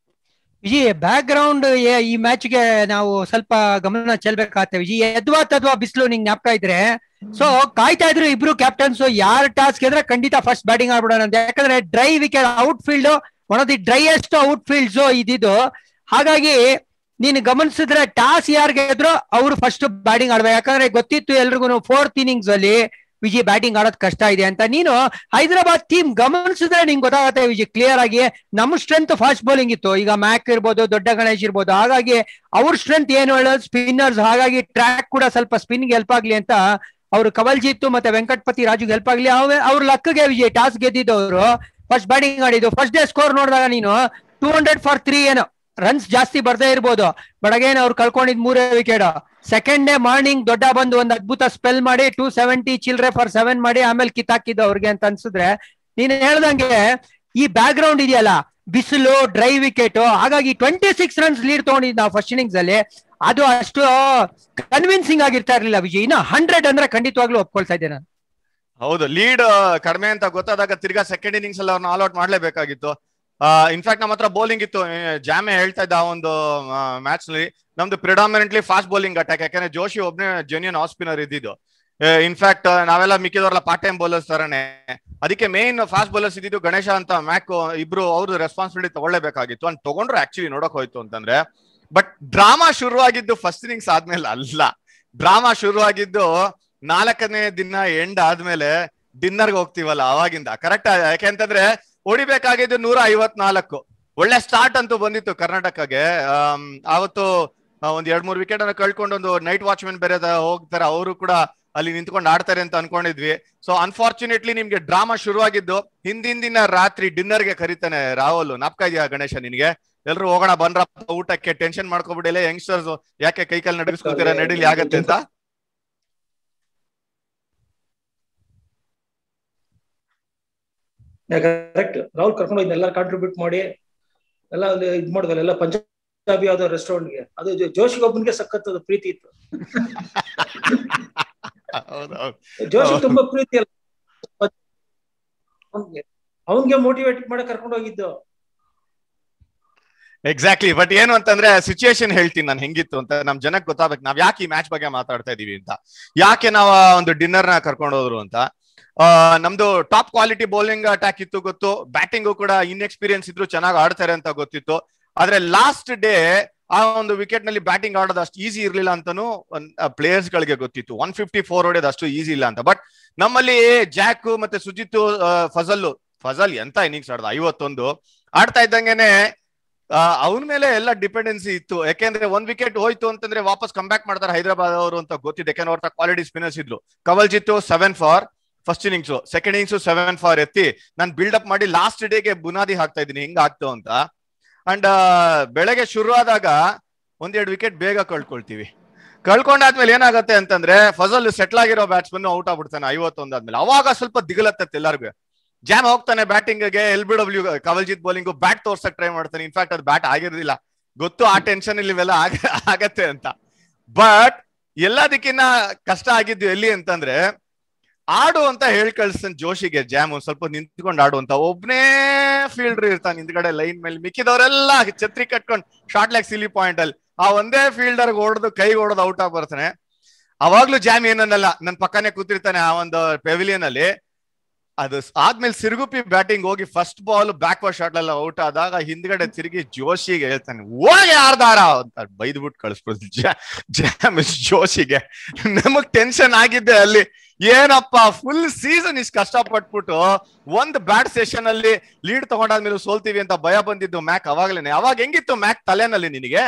ವಿಜಯ್ ಬ್ಯಾಕ್ ಗ್ರೌಂಡ್ ಈ ಮ್ಯಾಚ್ಗೆ ನಾವು ಸ್ವಲ್ಪ ಗಮನ ಚೆಲ್ಬೇಕಾಗ್ತದೆ ವಿಜಯ್ ಎದ್ವಾ ತದ್ವಾ ಬಿಸಿಲು ನಿಂಗ್ ಜ್ಞಾಪಕ ಇದ್ರೆ ಸೊ ಕಾಯ್ತಾ ಇದ್ರು ಇಬ್ರು ಕ್ಯಾಪ್ಟನ್ಸ್ ಯಾರ್ ಟಾಸ್ ಗೆದ್ರೆ ಖಂಡಿತ ಫಸ್ಟ್ ಬ್ಯಾಟಿಂಗ್ ಆಡ್ಬಿಡೋಣ ಅಂತ ಯಾಕಂದ್ರೆ dry wicket outfield one of the driest outfields ಇದಿದ್ದು ಹಾಗಾಗಿ ನೀನು ಗಮನಿಸಿದ್ರೆ ಟಾಸ್ ಯಾರ್ ಗೆದ್ರು ಅವ್ರು ಫಸ್ಟ್ ಬ್ಯಾಟಿಂಗ್ ಆಡ್ಬೇಕು ಯಾಕಂದ್ರೆ ಗೊತ್ತಿತ್ತು ಎಲ್ರಿಗೂ ಫೋರ್ತ್ ಇನ್ನಿಂಗ್ಸ್ ಅಲ್ಲಿ ವಿಜಯ್ ಬ್ಯಾಟಿಂಗ್ ಆಡೋದ್ ಕಷ್ಟ ಇದೆ ಅಂತ ನೀನು ಹೈದರಾಬಾದ್ ಟೀಮ್ ಗಮನಿಸಿದ್ರೆ ನಿಂಗೆ ಗೊತ್ತಾಗತ್ತೆ ವಿಜಯ್ ಕ್ಲಿಯರ್ ಆಗಿ ನಮ್ಮ ಸ್ಟ್ರೆಂತ್ ಫಾಸ್ಟ್ ಬೌಲಿಂಗ್ ಇತ್ತು ಈಗ ಮ್ಯಾಕ್ ಇರ್ಬೋದು ದೊಡ್ಡ ಗಣೇಶ್ ಇರ್ಬೋದು ಹಾಗಾಗಿ ಅವ್ರ ಸ್ಟ್ರೆಂತ್ ಏನು ಹೇಳೋದು ಸ್ಪಿನ್ನರ್ಸ್ ಹಾಗಾಗಿ ಟ್ರ್ಯಾಕ್ ಕೂಡ ಸ್ವಲ್ಪ ಸ್ಪಿನ್ಗೆ ಹೆಲ್ಪ್ ಆಗ್ಲಿ ಅಂತ ಅವರು ಕವಲ್ಜಿತ್ತು ಮತ್ತೆ ವೆಂಕಟಪತಿ ರಾಜುಗೆ ಹೆಲ್ಪ್ ಆಗ್ಲಿ ಅವ- ಅವ್ರ ಲಕ್ಗೆ ವಿಜಯ್ ಟಾಸ್ ಗೆದ್ದಿದ್ದವರು ಫಸ್ಟ್ ಬ್ಯಾಟಿಂಗ್ ಆಡಿದ್ದು ಫಸ್ಟ್ ಡೇ ಸ್ಕೋರ್ ನೋಡಿದಾಗ ನೀನು ಟೂ ಹಂಡ್ರೆಡ್ ಫಾರ್ ತ್ರೀ ಏನು ರನ್ಸ್ ಜಾಸ್ತಿ ಬರ್ದೇ ಇರ್ಬೋದು ಬಟ್ ಅಗೇನ್ ಅವ್ರು ಕಳ್ಕೊಂಡಿದ್ ಮೂರೇ ವಿಕೆಟ್ ಸೆಕೆಂಡ್ ಡೇ ಮಾರ್ನಿಂಗ್ ದೊಡ್ಡ ಬಂದು ಒಂದು ಅದ್ಭುತ ಸ್ಪೆಲ್ ಮಾಡಿ ಟೂ ಸೆವೆಂಟಿ ಚಿಲ್ರೆ ಫಾರ್ ಸೆವೆನ್ ಮಾಡಿ ಆಮೇಲೆ ಕಿತ್ತಾಕಿದ್ದು ಅವ್ರಿಗೆ ಅಂತ ಅನ್ಸಿದ್ರೆ ನೀನ್ ಹೇಳ್ದಂಗೆ ಈ ಬ್ಯಾಕ್ ಗ್ರೌಂಡ್ ಇದೆಯಲ್ಲ ಬಿಸಿಲು ಡ್ರೈ ವಿಕೆಟ್ ಹಾಗಾಗಿ ಟ್ವೆಂಟಿ ಸಿಕ್ಸ್ ರನ್ಸ್ ಲೀಡ್ ತಗೊಂಡಿದ್ ನಾವು ಫಸ್ಟ್ ಇನ್ನಿಂಗ್ಸ್ ಅಲ್ಲಿ ಅದು ಅಷ್ಟು ಕನ್ವಿನ್ಸಿಂಗ್ ಆಗಿರ್ತಾ ಇರ್ಲಿಲ್ಲ ವಿಜಯ್ ಇನ್ನ ಹಂಡ್ರೆಡ್ ಅಂದ್ರೆ ಖಂಡಿತವಾಗ್ಲೂ ಒಪ್ಕೊಳ್ತಾ ಇದ್ದೆ ನಾನು ಹೌದು ಲೀಡ್ ಕಡಿಮೆ ಅಂತ ಗೊತ್ತಾದಾಗ ತಿರ್ಗಾ ಸೆಕೆಂಡ್ ಇನ್ನಿಂಗ್ಸ್ ಅಲ್ಲಿ ಅವ್ರನ್ನ ಆಲ್ ಔಟ್ ಮಾಡ್ಲೇಬೇಕಾಗಿತ್ತು ಇನ್ಫ್ಯಾಕ್ಟ್ ನಮ್ಮ ಹತ್ರ ಬೌಲಿಂಗ್ ಇತ್ತು ಜಾಮೆ ಹೇಳ್ತಾ ಇದ್ದ ಆ ಒಂದು ಮ್ಯಾಚ್ ನಲ್ಲಿ ನಮ್ದು ಪ್ರಿಡಾಮಿನೆಂಟ್ಲಿ ಫಾಸ್ಟ್ ಬೌಲಿಂಗ್ ಅಟ್ಯಾಕ್ ಯಾಕಂದ್ರೆ ಜೋಶಿ ಒಬ್ನೇ ಜೆನ್ಯನ್ ಆಫ್ ಸ್ಪಿನ್ನರ್ ಇದ್ದಿದ್ದು ಇನ್ಫ್ಯಾಕ್ಟ್ ನಾವೆಲ್ಲ ಮಿಕ್ಕಿದವ್ರಲ್ಲ ಪಾರ್ಟ್ ಟೈಮ್ ಬೌಲರ್ಸ್ ತರನೇ ಅದಕ್ಕೆ ಮೇನ್ ಫಾಸ್ಟ್ ಬೌಲರ್ಸ್ ಇದ್ದಿದ್ದು ಗಣೇಶ ಅಂತ ಮ್ಯಾಕ್ ಇಬ್ರು ಅವ್ರದ್ದು ರೆಸ್ಪಾನ್ಸಿಬಿಲಿಟಿ ತಗೊಳ್ಳೇಬೇಕಾಗಿತ್ತು ಅಂತ ತಗೊಂಡ್ರು ಆಕ್ಚುಲಿ ನೋಡಕ್ ಹೋಯ್ತು ಅಂತಂದ್ರೆ ಬಟ್ ಡ್ರಾಮಾ ಶುರುವಾಗಿದ್ದು ಫಸ್ಟ್ ಇನ್ನಿಂಗ್ಸ್ ಆದ್ಮೇಲೆ ಅಲ್ಲ ಡ್ರಾಮಾ ಶುರುವಾಗಿದ್ದು ನಾಲ್ಕನೇ ದಿನ ಎಂಡ್ ಆದ್ಮೇಲೆ ಡಿನ್ನರ್ಗೆ ಹೋಗ್ತೀವಲ್ಲ ಅವಾಗಿಂದ ಕರೆಕ್ಟ್ ಯಾಕೆಂತಂದ್ರೆ ಹೊಡಿಬೇಕಾಗಿದ್ದು ನೂರ ಐವತ್ನಾಲ್ಕು ಒಳ್ಳೆ ಸ್ಟಾರ್ಟ್ ಅಂತೂ ಬಂದಿತ್ತು ಕರ್ನಾಟಕಗೆ ಆಮ್, ಆವತ್ತು ಆ, ಒಂದ್ ಎರಡ್ ಮೂರ್ ವಿಕೆಟ್ ಅನ್ನ ಕಳ್ಕೊಂಡು ಒಂದು ನೈಟ್ ವಾಚ್ಮೆನ್ ಬೇರೆ ದ- ಹೋಗ್ತಾರೆ ಅವರು ಕೂಡ ಅಲ್ಲಿ ನಿಂತ್ಕೊಂಡು ಆಡ್ತಾರೆ ಅಂತ ಅನ್ಕೊಂಡಿದ್ವಿ ಸೊ ಅನ್ಫಾರ್ಚುನೇಟ್ಲಿ ನಿಮ್ಗೆ ಡ್ರಾಮಾ ಶುರುವಾಗಿದ್ದು ಹಿಂದಿನ ದಿನ ರಾತ್ರಿ ಡಿನ್ನರ್ಗೆ ಕರೀತಾನೆ ರಾಹುಲ್ ನಾಪ್ಕ ಇದೆಯಾ ಗಣೇಶ ನಿನ್ಗೆ ಎಲ್ರು ಹೋಗೋಣ ಬನ್ರಪ್ಪ ಊಟಕ್ಕೆ ಟೆನ್ಷನ್ ಮಾಡ್ಕೊಬಿಡಿಲ್ಲ ಯಂಗ್ಸ್ಟರ್ಸ್ ಯಾಕೆ ಕೈ ಕಾಲು ನಡಗಿಸ್ಕೊತೀರಾ ನಡೀಲಿ ಆಗತ್ತೆ ಅಂತ ಕರೆಕ್ಟ್ ರಾಹುಲ್ ಕರ್ಕೊಂಡು ಹೋಯ್ತು ಎಲ್ಲ ಕಾಂಟ್ರಿಬ್ಯೂಟ್ ಮಾಡಿ ಎಲ್ಲ ಅಲ್ಲಿ ಇದ್ ಮಾಡಿದ್ವಲ್ಲ ಎಲ್ಲ ಪಂಜಾಬಿ ಯಾವ್ದೋ ರೆಸ್ಟೋರೆಂಟ್ಗೆ ಅದು ಜೋ- ಜೋಶಿಗೆ ಒಬ್ಬನಿಗೆ ಸಖತ್ ಪ್ರೀತಿ ಇತ್ತು ಹೌದೌದು ಜೋಶಿ ಹೌದು. ತುಂಬಾ ಪ್ರೀತಿ ಅಲ್ಲ ಅವ್ನ್ಗೆ ಅವನ್ಗೆ ಮೋಟಿವೇಟ್ ಮಾಡಿ ಕರ್ಕೊಂಡು ಹೋಗಿದ್ದು ಎಕ್ಸಾಕ್ಟ್ಲಿ ಬಟ್ ಏನು ಅಂತಂದ್ರೆ ಸಿಚುಯೇಷನ್ ಹೇಳ್ತೀನಿ ನಾನು ಹೆಂಗಿತ್ತು ಅಂತ ನಮ್ ಜನಕ್ಕೆ ಗೊತ್ತಾಗ್ಬೇಕು ನಾವ್ ಯಾಕೆ ಈ ಮ್ಯಾಚ್ ಬಗ್ಗೆ ಮಾತಾಡ್ತಾ ಇದೀವಿ ಅಂತ ಯಾಕೆ ನಾವು ಆ ಒಂದು ಡಿನ್ನರ್ ನ ಕರ್ಕೊಂಡು ಹೋದ್ರು ಅಂತ ಆ, ನಮ್ದು ಟಾಪ್ ಕ್ವಾಲಿಟಿ ಬೌಲಿಂಗ್ ಅಟ್ಯಾಕ್ ಇತ್ತು ಗೊತ್ತು ಬ್ಯಾಟಿಂಗು ಕೂಡ ಇನ್ಎಕ್ಸ್ಪೀರಿಯನ್ಸ್ ಇದ್ರು ಚೆನ್ನಾಗಿ ಆಡ್ತಾರೆ ಅಂತ ಗೊತ್ತಿತ್ತು ಆದ್ರೆ ಲಾಸ್ಟ್ ಡೇ ಆ ಒಂದು ವಿಕೆಟ್ ನಲ್ಲಿ ಬ್ಯಾಟಿಂಗ್ ಆಡೋದು ಅಷ್ಟು ಈಸಿ ಇರ್ಲಿಲ್ಲ ಅಂತಾನು ಪ್ಲೇಯರ್ಸ್ ಗಳಿಗೆ ಗೊತ್ತಿತ್ತು ಒನ್ ಫಿಫ್ಟಿ ಫೋರ್ ಹೊಡೆಯೋದು ಅಷ್ಟು ಈಸಿ ಇಲ್ಲ ಅಂತ ಬಟ್ ನಮ್ಮಲ್ಲಿ ಜಾಕ್ ಮತ್ತೆ ಸುಜಿತ್ ಫಜಲ್ ಫಜಲ್ ಎಂತ ಇನ್ನಿಂಗ್ಸ್ ಆಡ್ದ ಐವತ್ತೊಂದು ಆಡ್ತಾ ಇದ್ದಂಗೆನೆ ಅವನ ಮೇಲೆ ಎಲ್ಲ ಡಿಪೆಂಡೆನ್ಸಿ ಇತ್ತು ಯಾಕೆಂದ್ರೆ ಒಂದ್ ವಿಕೆಟ್ ಹೋಯ್ತು ಅಂತಂದ್ರೆ ವಾಪಸ್ ಕಮ್ ಬ್ಯಾಕ್ ಮಾಡ್ತಾರೆ ಹೈದರಾಬಾದ್ ಅವರು ಅಂತ ಗೊತ್ತಿದೆ ಯಾಕಂದ್ರೆ ಅವ್ರ ಕ್ವಾಲಿಟಿ ಸ್ಪಿನ್ನರ್ಸ್ ಇದ್ರು Kanwaljit seven for first innings second innings seven for ಎತ್ತಿ ನಾನು ಬಿಲ್ಡಪ್ ಮಾಡಿ ಲಾಸ್ಟ್ ಡೇಗೆ ಬುನಾದಿ ಹಾಕ್ತಾ ಇದ್ದೀನಿ ಹಿಂಗ್ ಆಗ್ತು ಅಂತ ಅಂಡ್ ಬೆಳಗ್ಗೆ ಶುರು ಆದಾಗ ಒಂದೆರಡು ವಿಕೆಟ್ ಬೇಗ ಕಳ್ಕೊಳ್ತೀವಿ ಕಳ್ಕೊಂಡಾದ್ಮೇಲೆ ಏನಾಗತ್ತೆ ಅಂತಂದ್ರೆ ಫಜಲ್ ಸೆಟ್ಲ್ ಆಗಿರೋ ಬ್ಯಾಟ್ಸ್ಮನ್ ಔಟ್ ಆಗ್ಬಿಡ್ತಾನೆ ಐವತ್ತೊಂದಾದ್ಮೇಲೆ ಅವಾಗ ಸ್ವಲ್ಪ ದಿಗಲತ್ತತ್ತೆ ಎಲ್ಲರಿಗೂ ಜಾಮ್ ಹೋಗ್ತಾನೆ ಬ್ಯಾಟಿಂಗ್ ಗೆ L B W Kanwaljit bowling bat ತೋರ್ಸಕ್ ಟ್ರೈ ಮಾಡ್ತಾನೆ ಇನ್ಫ್ಯಾಕ್ಟ್ ಅದು ಬ್ಯಾಟ್ ಆಗಿರೋದಿಲ್ಲ ಗೊತ್ತು ಆ ಟೆನ್ಷನ್ ಇಲ್ಲಿ ಇವೆಲ್ಲ ಆಗ- ಆಗತ್ತೆ ಅಂತ ಬಟ್ ಎಲ್ಲದಕ್ಕಿನ್ನ ಕಷ್ಟ ಆಗಿದ್ದು ಎಲ್ಲಿ ಅಂತಂದ್ರೆ ಆಡು ಅಂತ ಹೇಳಿ ಕಳ್ಸ್ತಾನೆ ಜೋಶಿಗೆ ಜಾಮ್ ಒಂದ್ ಸ್ವಲ್ಪ ನಿಂತ್ಕೊಂಡು ಆಡು ಅಂತ ಒಬ್ನೇ ಫೀಲ್ಡರ್ ಇರ್ತಾನೆ ಹಿಂದ್ಗಡೆ ಲೈನ್ ಮೇಲೆ ಮಿಕ್ಕಿದವರೆಲ್ಲ ಛತ್ರಿ ಕಟ್ಕೊಂಡು ಶಾರ್ಟ್ ಲೆಗ್ ಸಿಲಿ ಪಾಯಿಂಟ್ ಅಲ್ಲಿ ಆ ಒಂದೇ ಫೀಲ್ಡರ್ ಹೊಡೆದು ಕೈ ಹೊಡೆದು ಔಟ್ ಆಗಿ ಬರ್ತಾನೆ ಅವಾಗ್ಲೂ ಜಾಮ್ ಏನನ್ನಲ್ಲ ನನ್ ಪಕ್ಕನೆ ಕೂತಿರ್ತಾನೆ ಆ ಒಂದು ಪೆವಿಲಿಯನ್ ಅಲ್ಲಿ ಅದು ಸ್- ಆದ್ಮೇಲೆ ಸಿರುಗುಪಿ ಬ್ಯಾಟಿಂಗ್ ಹೋಗಿ ಫಸ್ಟ್ ಬಾಲ್ ಬ್ಯಾಕ್ವರ್ಡ್ ಶಾಟ್ ಎಲ್ಲ ಔಟ್ ಆದಾಗ ಹಿಂದ್ಗಡೆ ತಿರುಗಿ ಜೋಶಿಗೆ ಹೇಳ್ತಾನೆ ಹೋಗಿ ಯಾರ್ದಾರ ಅಂತ ಬೈದ್ಬಿಟ್ಟು ಕಳಿಸ್ಬಿಡ್ತು ಜಾಮ್ ಜೋಶಿಗೆ ನಮಗ್ ಟೆನ್ಷನ್ ಆಗಿದ್ದೆ ಅಲ್ಲಿ ಏನಪ್ಪ ಫುಲ್ ಸೀಸನ್ ಇಷ್ಟು ಕಷ್ಟಪಟ್ಬಿಟ್ಟು ಒಂದ್ ಬ್ಯಾಟ್ ಸೆಷನ್ ಅಲ್ಲಿ ಲೀಡ್ ತಗೊಂಡಾದ್ಮೇಲೆ ಸೋಲ್ತೀವಿ ಅಂತ ಭಯ ಬಂದಿದ್ದು ಮ್ಯಾಕ್ ಅವಾಗ್ಲೇನೆ ಅವಾಗ ಹೆಂಗಿತ್ತು ಮ್ಯಾಕ್ ತಲೆನಲ್ಲಿ ನಿನಗೆ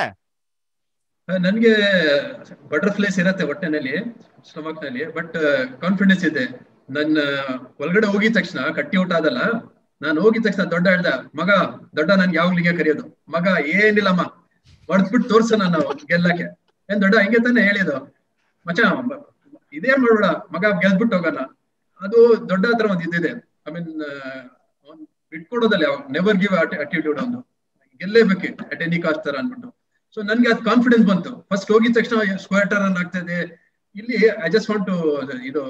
ನನ್ಗೆ ಬಟರ್ಫ್ಲೈಸ್ ಇರತ್ತೆ ಹೊಟ್ಟೆನಲ್ಲಿ ಸ್ಟಮಕ್ ನಲ್ಲಿ ಬಟ್ ಕಾನ್ಫಿಡೆನ್ಸ್ ಇದೆ ನನ್ನ ಒಳಗಡೆ ಹೋಗಿದ ತಕ್ಷಣ ಕಟ್ಟಿ ಔಟ್ ಆದಲ್ಲ ನಾನು ಹೋಗಿದ ತಕ್ಷಣ ದೊಡ್ಡ ಹೇಳ್ದ ಮಗ ದೊಡ್ಡ ನನ್ಗೆ ಯಾವಾಗ್ಲಿಗೆ ಕರೆಯೋದು ಮಗ ಏನಿಲ್ಲಮ್ಮ ಹೊಡ್ದ್ಬಿಟ್ಟು ತೋರ್ಸ ನಾನು ಗೆಲ್ಲಕ್ಕೆ ಏನ್ ದೊಡ್ಡ ಹಿಂಗೆ ತಾನೆ ಹೇಳಿದ್ದು ಮಚ ಇದೇ ಮಾಡ್ಬೇಡ ಮಗ ಗೆಲ್ಬಿಟ್ಟು ಹೋಗೋಣ ಅದು ದೊಡ್ಡ ಹತ್ರ ಒಂದ್ ಇದಿದೆ ಐ ಮೀನ್ ಬಿಟ್ಕೊಡೋದಲ್ಲ ನೆವರ್ ಗಿವ್ ಅಟಿಟ್ಯೂಡ್ ಒಂದು ಗೆಲ್ಲೇಬೇಕು ಅಟ್ ಎನಿ ಕಾಸ್ಟ್ ತರ ಅನ್ಬಿಟ್ಟು ಸೊ ನನ್ಗೆ ಅದು ಕಾನ್ಫಿಡೆನ್ಸ್ ಬಂತು ಫಸ್ಟ್ ಹೋಗಿದ ತಕ್ಷಣ ಸ್ಕ್ವೇರ್ ರನ್ ಆಗ್ತಾ ಇದೆ ಇಲ್ಲಿ ಐ ಜಸ್ಟ್ ವಾಂಟ್ ಟು ಇದು